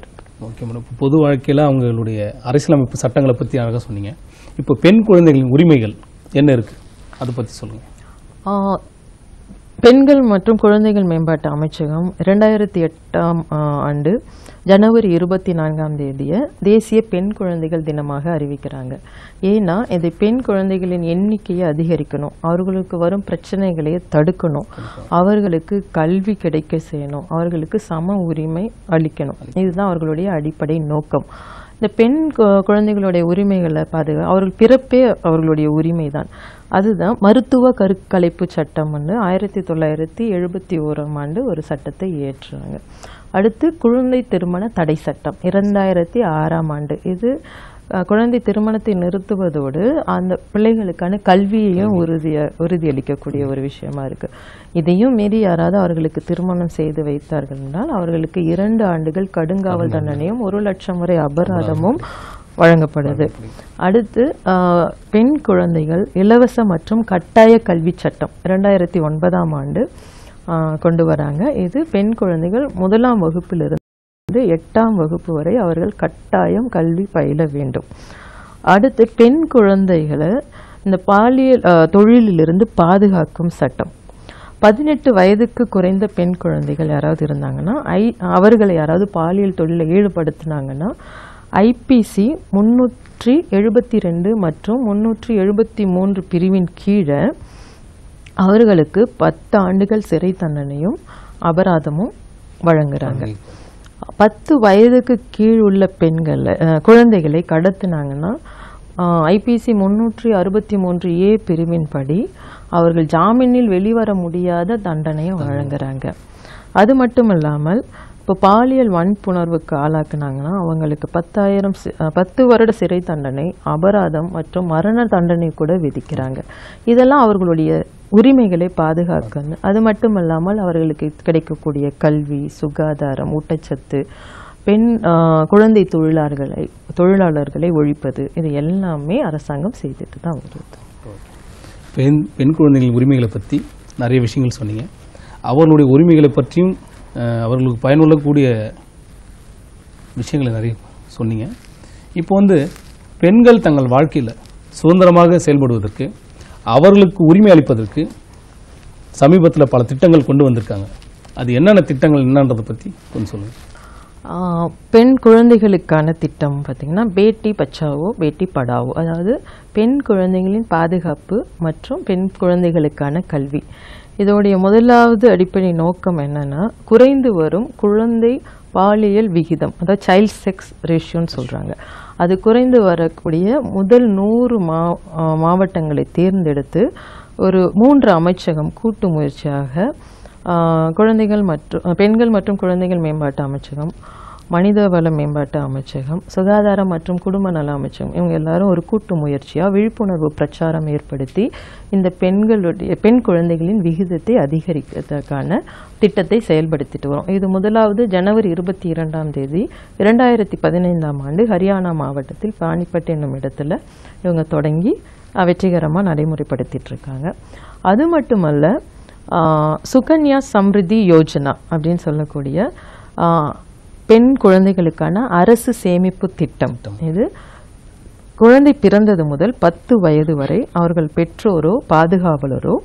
Speaker 1: ஓகே மேடம் இப்போ பொது வாழ்க்கையில் அவங்களுடைய அரசியலமைப்பு சட்டங்களை பற்றி அழகாக சொன்னீங்க இப்போ பெண் குழந்தைகளின் உரிமைகள் என்ன இருக்குது அதை பற்றி சொல்லுங்கள்
Speaker 2: ஆ, பெண்கள் மற்றும் குழந்தைகள் மேம்பாட்டு அமைச்சகம் இரண்டாயிரத்தி எட்டாம் ஆ, ஆண்டு ஜனவரி இருபத்தி நான்காம் தேதியை தேசிய பெண் குழந்தைகள் தினமாக அறிவிக்கிறாங்க ஏன்னா இது பெண் குழந்தைகளின் எண்ணிக்கையை அதிகரிக்கணும் அவர்களுக்கு வரும் பிரச்சனைகளை தடுக்கணும் அவர்களுக்கு கல்வி கிடைக்க செய்யணும் அவர்களுக்கு சம உரிமை அளிக்கணும் இதுதான் அவர்களுடைய அடிப்படை நோக்கம் இந்த பெண் கு- குழந்தைகளுடைய உரிமைகளை பாதுகா அவர்கள் பிறப்பே அவர்களுடைய உரிமை தான் அதுதான் மருத்துவ கருக்கலைப்பு சட்டம் வந்து ஆயிரத்தி தொள்ளாயிரத்தி எழுபத்தி ஓராம் ஆண்டு ஒரு சட்டத்தை இயற்றுறாங்க அடுத்து குழந்தை திருமண தடை சட்டம் இரண்டாயிரத்தி ஆறாம் ஆண்டு இது அஹ், குழந்தை திருமணத்தை நிறுத்துவதோடு அந்த பிள்ளைகளுக்கான கல்வியையும் உறுதிய உறுதியளிக்கக்கூடிய ஒரு விஷயமா இருக்கு இதையும் மீறி யாராவது அவர்களுக்கு திருமணம் செய்து வைத்தார்கள் என்றால் அவர்களுக்கு இரண்டு ஆண்டுகள் கடுங்காவல் தண்டனையும் ஒரு லட்சம் வரை அபராதமும் வழங்கப்படுது அடுத்து ஆஹ், பெண் குழந்தைகள் இலவச மற்றும் கட்டாய கல்வி சட்டம் இரண்டாயிரத்தி ஒன்பதாம் ஆண்டு ஆஹ், கொண்டு வராங்க இது பெண் குழந்தைகள் முதலாம் வகுப்பிலிருந்து எட்டாம் வகுப்பு வரை அவர்கள் கட்டாயம் கல்வி பயில வேண்டும் அடுத்து பெண் குழந்தைகளை இந்த பாலியல் ஆஹ், தொழிலிலிருந்து பாதுகாக்கும் சட்டம் பதினெட்டு வயதுக்கு குறைந்த பெண் குழந்தைகள் யாராவது இருந்தாங்கன்னா ஐ அவர்களை யாராவது பாலியல் தொழிலில் ஈடுபடுத்தினாங்கன்னா ஐபிசி முன்னூற்றி எழுபத்தி ரெண்டு மற்றும் முன்னூற்றி எழுபத்தி மூன்று பிரிவின் கீழே அவர்களுக்கு பத்து ஆண்டுகள் சிறை தண்டனையும் அபராதமும் வழங்குறாங்க பத்து வயதுக்கு கீழ் உள்ள பெண்கள் அஹ், குழந்தைகளை கடத்தினாங்கன்னா ஐபிசி முன்னூற்றி அறுபத்தி மூன்று ஏ பிரிவின்படி அவர்கள் ஜாமீனில் வெளிவர முடியாத தண்டனையை வழங்குறாங்க அது மட்டும் இல்லாமல் இப்போ பாலியல் வன்புணர்வுக்கு ஆளாக்குனாங்கன்னா அவங்களுக்கு பத்தாயிரம் சி- அஹ், பத்து வருட சிறை தண்டனை அபராதம் மற்றும் மரண தண்டனை கூட விதிக்கிறாங்க இதெல்லாம் அவர்களுடைய உரிமைகளை பாதுகாக்கணும் அது மட்டும் இல்லாமல் அவர்களுக்கு கிடைக்கக்கூடிய கல்வி சுகாதாரம் ஊட்டச்சத்து பெண் ஆஹ், குழந்தை தொழிலாளர்களை தொழிலாளர்களை ஒழிப்பது இது எல்லாமே அரசாங்கம் செய்துட்டு தான் வருது
Speaker 1: பெண் பெண் குழந்தைகளின் உரிமைகளை பற்றி நிறைய விஷயங்கள் சொன்னீங்க அவர்களுடைய உரிமைகளை பற்றியும் அஹ், அவர்களுக்கு பயனுள்ளக்கூடிய விஷயங்களை நிறைய சொன்னீங்க இப்போ வந்து பெண்கள் தங்கள் வாழ்க்கையில் சுதந்திரமாக செயல்படுவதற்கு அவர்களுக்கு உரிமை அளிப்பதற்கு சமீபத்தில் பல திட்டங்கள் கொண்டு வந்திருக்காங்க அது என்னென்ன திட்டங்கள் என்னன்றதை பற்றி கொஞ்சம் சொல்லுங்கள்
Speaker 2: ஆஹ், பெண் குழந்தைகளுக்கான திட்டம் பார்த்திங்கன்னா பேட்டி பச்சாவோ பேட்டி படாவோ அதாவது பெண் குழந்தைகளின் பாதுகாப்பு மற்றும் பெண் குழந்தைகளுக்கான கல்வி இதோடைய முதலாவது அடிப்படை நோக்கம் என்னன்னா குறைந்து வரும் குழந்தை பாலியல் விகிதம் அதாவது சைல்ட் செக்ஸ் ரேஷியோன்னு சொல்றாங்க அது குறைந்து வரக்கூடிய முதல் நூறு மா ஆஹ், மாவட்டங்களை தேர்ந்தெடுத்து ஒரு மூன்று அமைச்சகம் கூட்டு முயற்சியாக ஆஹ், குழந்தைகள் மற்றும் பெண்கள் மற்றும் குழந்தைகள் மேம்பாட்டு அமைச்சகம் மனிதவள மேம்பாட்டு அமைச்சகம் சுகாதாரம் மற்றும் குடும்ப நல அமைச்சகம் இவங்க எல்லாரும் ஒரு கூட்டு முயற்சியா விழிப்புணர்வு பிரச்சாரம் ஏற்படுத்தி இந்த பெண்களுடைய பெண் குழந்தைகளின் விகிதத்தை அதிகரிக்கிறதுக்கான திட்டத்தை செயல்படுத்திட்டு வரோம் இது முதலாவது ஜனவரி இருபத்தி இரண்டாம் தேதி இரண்டாயிரத்தி பதினைந்தாம் ஆண்டு ஹரியானா மாவட்டத்தில் பானிப்பட் என்னும் இடத்துல இவங்க தொடங்கி அஹ், வெற்றிகரமா நடைமுறைப்படுத்திட்டு இருக்காங்க அது மட்டுமல்ல ஆஹ், சுகன்யா சம்ரிதி யோஜனா அப்படின்னு சொல்லக்கூடிய ஆஹ், பெண் குழந்தைகளுக்கான அரசு சேமிப்பு திட்டம் இது குழந்தை பிறந்தது முதல் பத்து வயது வரை அவர்கள் பெற்றோரோ பாதுகாவலரோ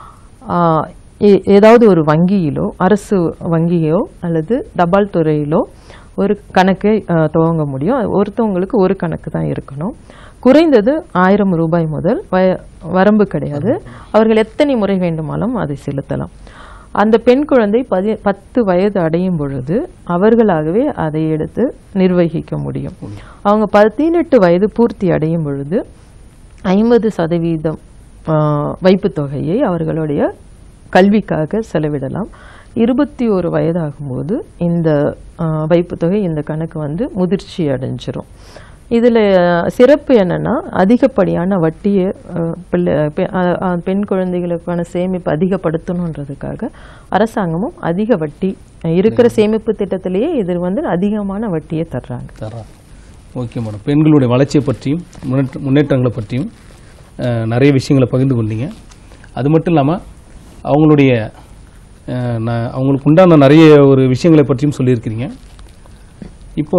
Speaker 2: ஆஹ், ஏ- ஏதாவது ஒரு வங்கியிலோ அரசு வங்கியோ அல்லது தபால் துறையிலோ ஒரு கணக்கை ஆஹ், துவங்க முடியும் ஒருத்தவங்களுக்கு ஒரு கணக்கு தான் இருக்கணும் குறைந்தது ஆயிரம் ரூபாய் முதல் வய- வரம்பு கிடையாது அவர்கள் எத்தனை முறை வேண்டுமானாலும் அதை செலுத்தலாம் அந்த பெண் குழந்தை பதி பத்து வயது அடையும் பொழுது அவர்களாகவே அதை எடுத்து நிர்வகிக்க முடியும் அவங்க பதினெட்டு வயது பூர்த்தி அடையும் பொழுது ஐம்பது சதவீதம் ஆஹ், வைப்புத் தொகையை அவர்களுடைய கல்விக்காக செலவிடலாம் இருபத்தி ஒரு வயதாகும்போது இந்த ஆஹ், வைப்புத் தொகை இந்த கணக்கு வந்து முதிர்ச்சி அடைஞ்சிரும் இதில் சிறப்பு என்னன்னா அதிகப்படியான வட்டியை ஆஹ், பிள்ளை பெ- ஆஹ், ஆஹ், பெண் குழந்தைகளுக்கான சேமிப்பு அதிகப்படுத்தணுன்றதுக்காக அரசாங்கமும் அதிக வட்டி இருக்கிற சேமிப்பு திட்டத்திலேயே இது வந்து அதிகமான வட்டியை தர்றாங்க
Speaker 1: தர்றாங்க ஓகே மேடம் பெண்களுடைய வளர்ச்சியை பற்றியும் முன்னேற்ற முன்னேற்றங்களை பற்றியும் அஹ், நிறைய விஷயங்களை பகிர்ந்து கொண்டீங்க அது மட்டும் இல்லாமல் அவங்களுடைய அஹ், ந- அவங்களுக்கு உண்டான நிறைய ஒரு விஷயங்களை பற்றியும் சொல்லியிருக்கிறீங்க இப்போ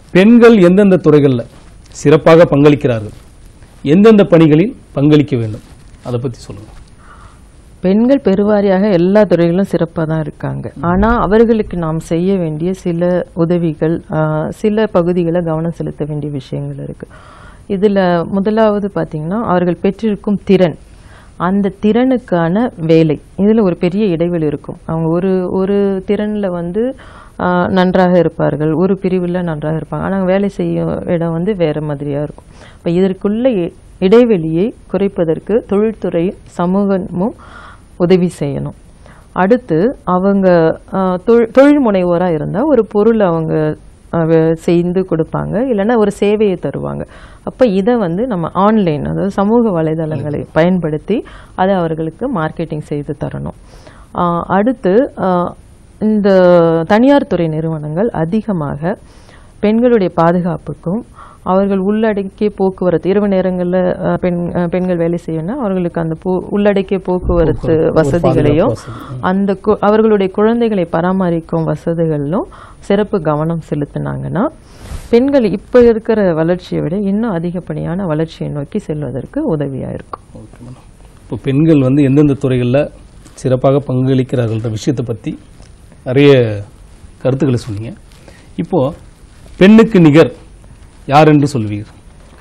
Speaker 1: பெண்கள் எந்தெந்த துறைகளில் சிறப்பாக பங்களிக்கிறார்கள் எந்தெந்த பணிகளில் பங்களிக்க வேண்டும் அதை பற்றி சொல்லுங்கள்
Speaker 2: பெண்கள் பெருவாரியாக எல்லா துறைகளிலும் சிறப்பாக தான் இருக்காங்க ஆனால் அவர்களுக்கு நாம் செய்ய வேண்டிய சில உதவிகள் ஆஹ், சில பகுதிகளை கவனம் செலுத்த வேண்டிய விஷயங்கள் இருக்கு இதில் முதலாவது பார்த்தீங்கன்னா அவர்கள் பெற்றிருக்கும் திறன் அந்த திறனுக்கான வேலை இதில் ஒரு பெரிய இடைவெளி இருக்கும் அவங்க ஒரு ஒரு திறனில் வந்து ஆஹ், நன்றாக இருப்பார்கள் ஒரு பிரிவில் நன்றாக இருப்பாங்க ஆனால் வேலை செய்யும் இடம் வந்து வேறு மாதிரியாக இருக்கும் இப்போ இதற்குள்ள இ- இடைவெளியை குறைப்பதற்கு தொழில்துறை சமூகமும் உதவி செய்யணும் அடுத்து அவங்க ஆஹ், தொழில் தொழில் முனைவோராக இருந்தால் ஒரு பொருள் அவங்க ஆஹ், வே- செய்து கொடுப்பாங்க இல்லைன்னா ஒரு சேவையை தருவாங்க அப்போ இதை வந்து நம்ம ஆன்லைன் அதாவது சமூக வலைதளங்களை பயன்படுத்தி அதை அவர்களுக்கு மார்க்கெட்டிங் செய்து தரணும் ஆஹ், அடுத்து ஆஹ், இந்த தனியார் துறை நிறுவனங்கள் அதிகமாக பெண்களுடைய பாதுகாப்புக்கும் அவர்கள் உள்ளடக்கிய போக்குவரத்து இரவு நேரங்களில் பெண் அஹ், பெண்கள் வேலை செய்யணும்னா அவர்களுக்கு அந்த போ உள்ளடக்கிய போக்குவரத்து வசதிகளையும் அந்த கு- அவர்களுடைய குழந்தைகளை பராமரிக்கும் வசதிகளிலும் சிறப்பு கவனம் செலுத்தினாங்கன்னா பெண்கள் இப்போ இருக்கிற வளர்ச்சியை விட இன்னும் அதிகப்படியான வளர்ச்சியை நோக்கி செல்வதற்கு உதவியாக இருக்கும்
Speaker 1: ஓகே மேடம் இப்போ பெண்கள் வந்து எந்தெந்த துறைகளில் சிறப்பாக பங்களிக்கிறார்கள்ன்ற விஷயத்தை பற்றி நிறைய கருத்துக்களை சொன்னீங்க இப்போது பெண்ணுக்கு நிகர் யார் என்று சொல்வீர்கள்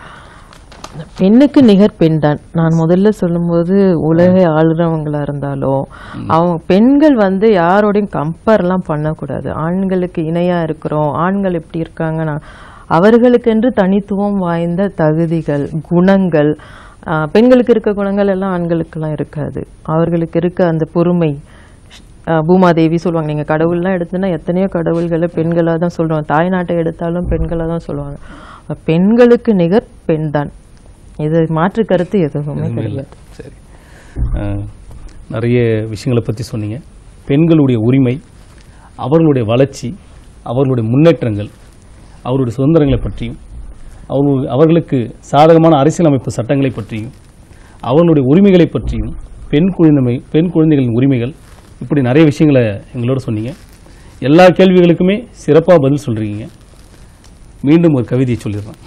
Speaker 2: பெண்ணுக்கு நிகர் பெண் தான் நான் முதல்ல சொல்லும்போது உலகை ஆளுறவங்களா இருந்தாலும் அவங்க பெண்கள் வந்து யாரோடையும் கம்பேர்லாம் பண்ணக்கூடாது ஆண்களுக்கு இணையா இருக்கிறோம் ஆண்கள் எப்படி இருக்காங்கன்னா அவர்களுக்கென்று தனித்துவம் வாய்ந்த தகுதிகள் குணங்கள் ஆஹ், பெண்களுக்கு இருக்க குணங்கள் எல்லாம் ஆண்களுக்கெல்லாம் இருக்காது அவர்களுக்கு இருக்க அந்த பொறுமை ஆஹ், பூமாதேவி சொல்லுவாங்க நீங்க கடவுள்லாம் எடுத்துன்னா எத்தனையோ கடவுள்களை பெண்களாக தான் சொல்லுவாங்க தாய்நாட்டை எடுத்தாலும் பெண்களாக தான் சொல்லுவாங்க அப்ப பெண்களுக்கு நிகர் பெண் தான் இது மாற்று கருத்து எதுவுமே கிடையாது
Speaker 1: சரி அஹ், நிறைய விஷயங்களை பற்றி சொன்னீங்க பெண்களுடைய உரிமை அவர்களுடைய வளர்ச்சி அவர்களுடைய முன்னேற்றங்கள் அவருடைய சுதந்திரங்களை பற்றியும் அவர்கள் அவர்களுக்கு சாதகமான அரசியலமைப்பு சட்டங்களை பற்றியும் அவர்களுடைய உரிமைகளை பற்றியும் பெண் குழந்தை பெண் குழந்தைகளின் உரிமைகள் இப்படி நிறைய விஷயங்களை எங்களோட சொன்னீங்க எல்லா கேள்விகளுக்குமே சிறப்பாக பதில் சொல்கிறீங்க மீண்டும் ஒரு கவிதையை சொல்லிடுறேன்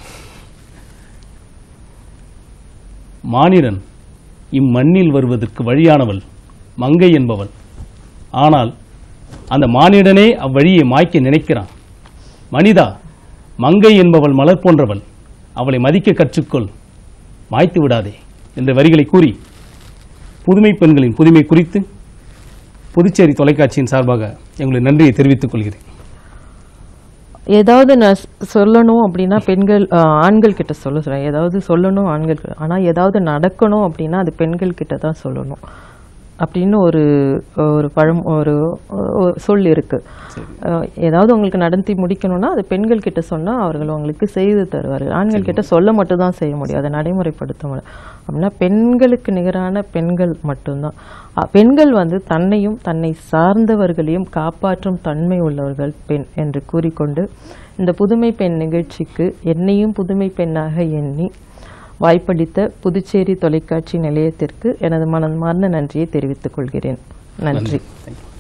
Speaker 1: மானிடன் இம்மண்ணில் வருவதற்கு வழியானவள் மங்கை என்பவள் ஆனால் அந்த மானிடனே அவ்வழியை மாய்க்க நினைக்கிறான் மனிதா மங்கை என்பவள் மலர் போன்றவள் அவளை மதிக்க கற்றுக்கொள் மாய்த்து விடாதே என்ற வரிகளை கூறி புதுமை பெண்களின் புதுமை குறித்து புதுச்சேரி தொலைக்காட்சியின் சார்பாக எங்களுடைய நன்றியை தெரிவித்துக் கொள்கிறேன்
Speaker 2: ஏதாவது நான் ஸ்- சொல்லணும் அப்படின்னா பெண்கள் ஆஹ், ஆண்கள் கிட்ட சொல்ல சொல்றேன் ஏதாவது சொல்லணும் ஆண்கள் கிட்ட. ஆனா ஏதாவது நடக்கணும் அப்படின்னா அது பெண்கள் கிட்ட தான் சொல்லணும் அப்படின்னு ஒரு ஒரு பழம் ஒரு ஒரு சொல் இருக்கு ஆஹ், ஏதாவது உங்களுக்கு நடத்தி முடிக்கணும்னா அது பெண்கள் கிட்ட சொன்னா அவர்கள் உங்களுக்கு செய்து தருவார்கள் ஆண்கள் கிட்ட சொல்ல மட்டும் தான் செய்ய முடியும் அதை நடைமுறைப்படுத்த முடியும் அப்படின்னா பெண்களுக்கு நிகரான பெண்கள் மட்டும்தான் அஹ், பெண்கள் வந்து தன்னையும் தன்னை சார்ந்தவர்களையும் காப்பாற்றும் தன்மை உள்ளவர்கள் பெண் என்று கூறிக்கொண்டு இந்த புதுமை பெண் நிகழ்ச்சிக்கு என்னையும் புதுமை பெண்ணாக எண்ணி வாய்ப்பளித்த புதுச்சேரி தொலைக்காட்சி நிலையத்திற்கு எனது மனமார்ந்த நன்றியை தெரிவித்துக் கொள்கிறேன் நன்றி
Speaker 1: Thank you.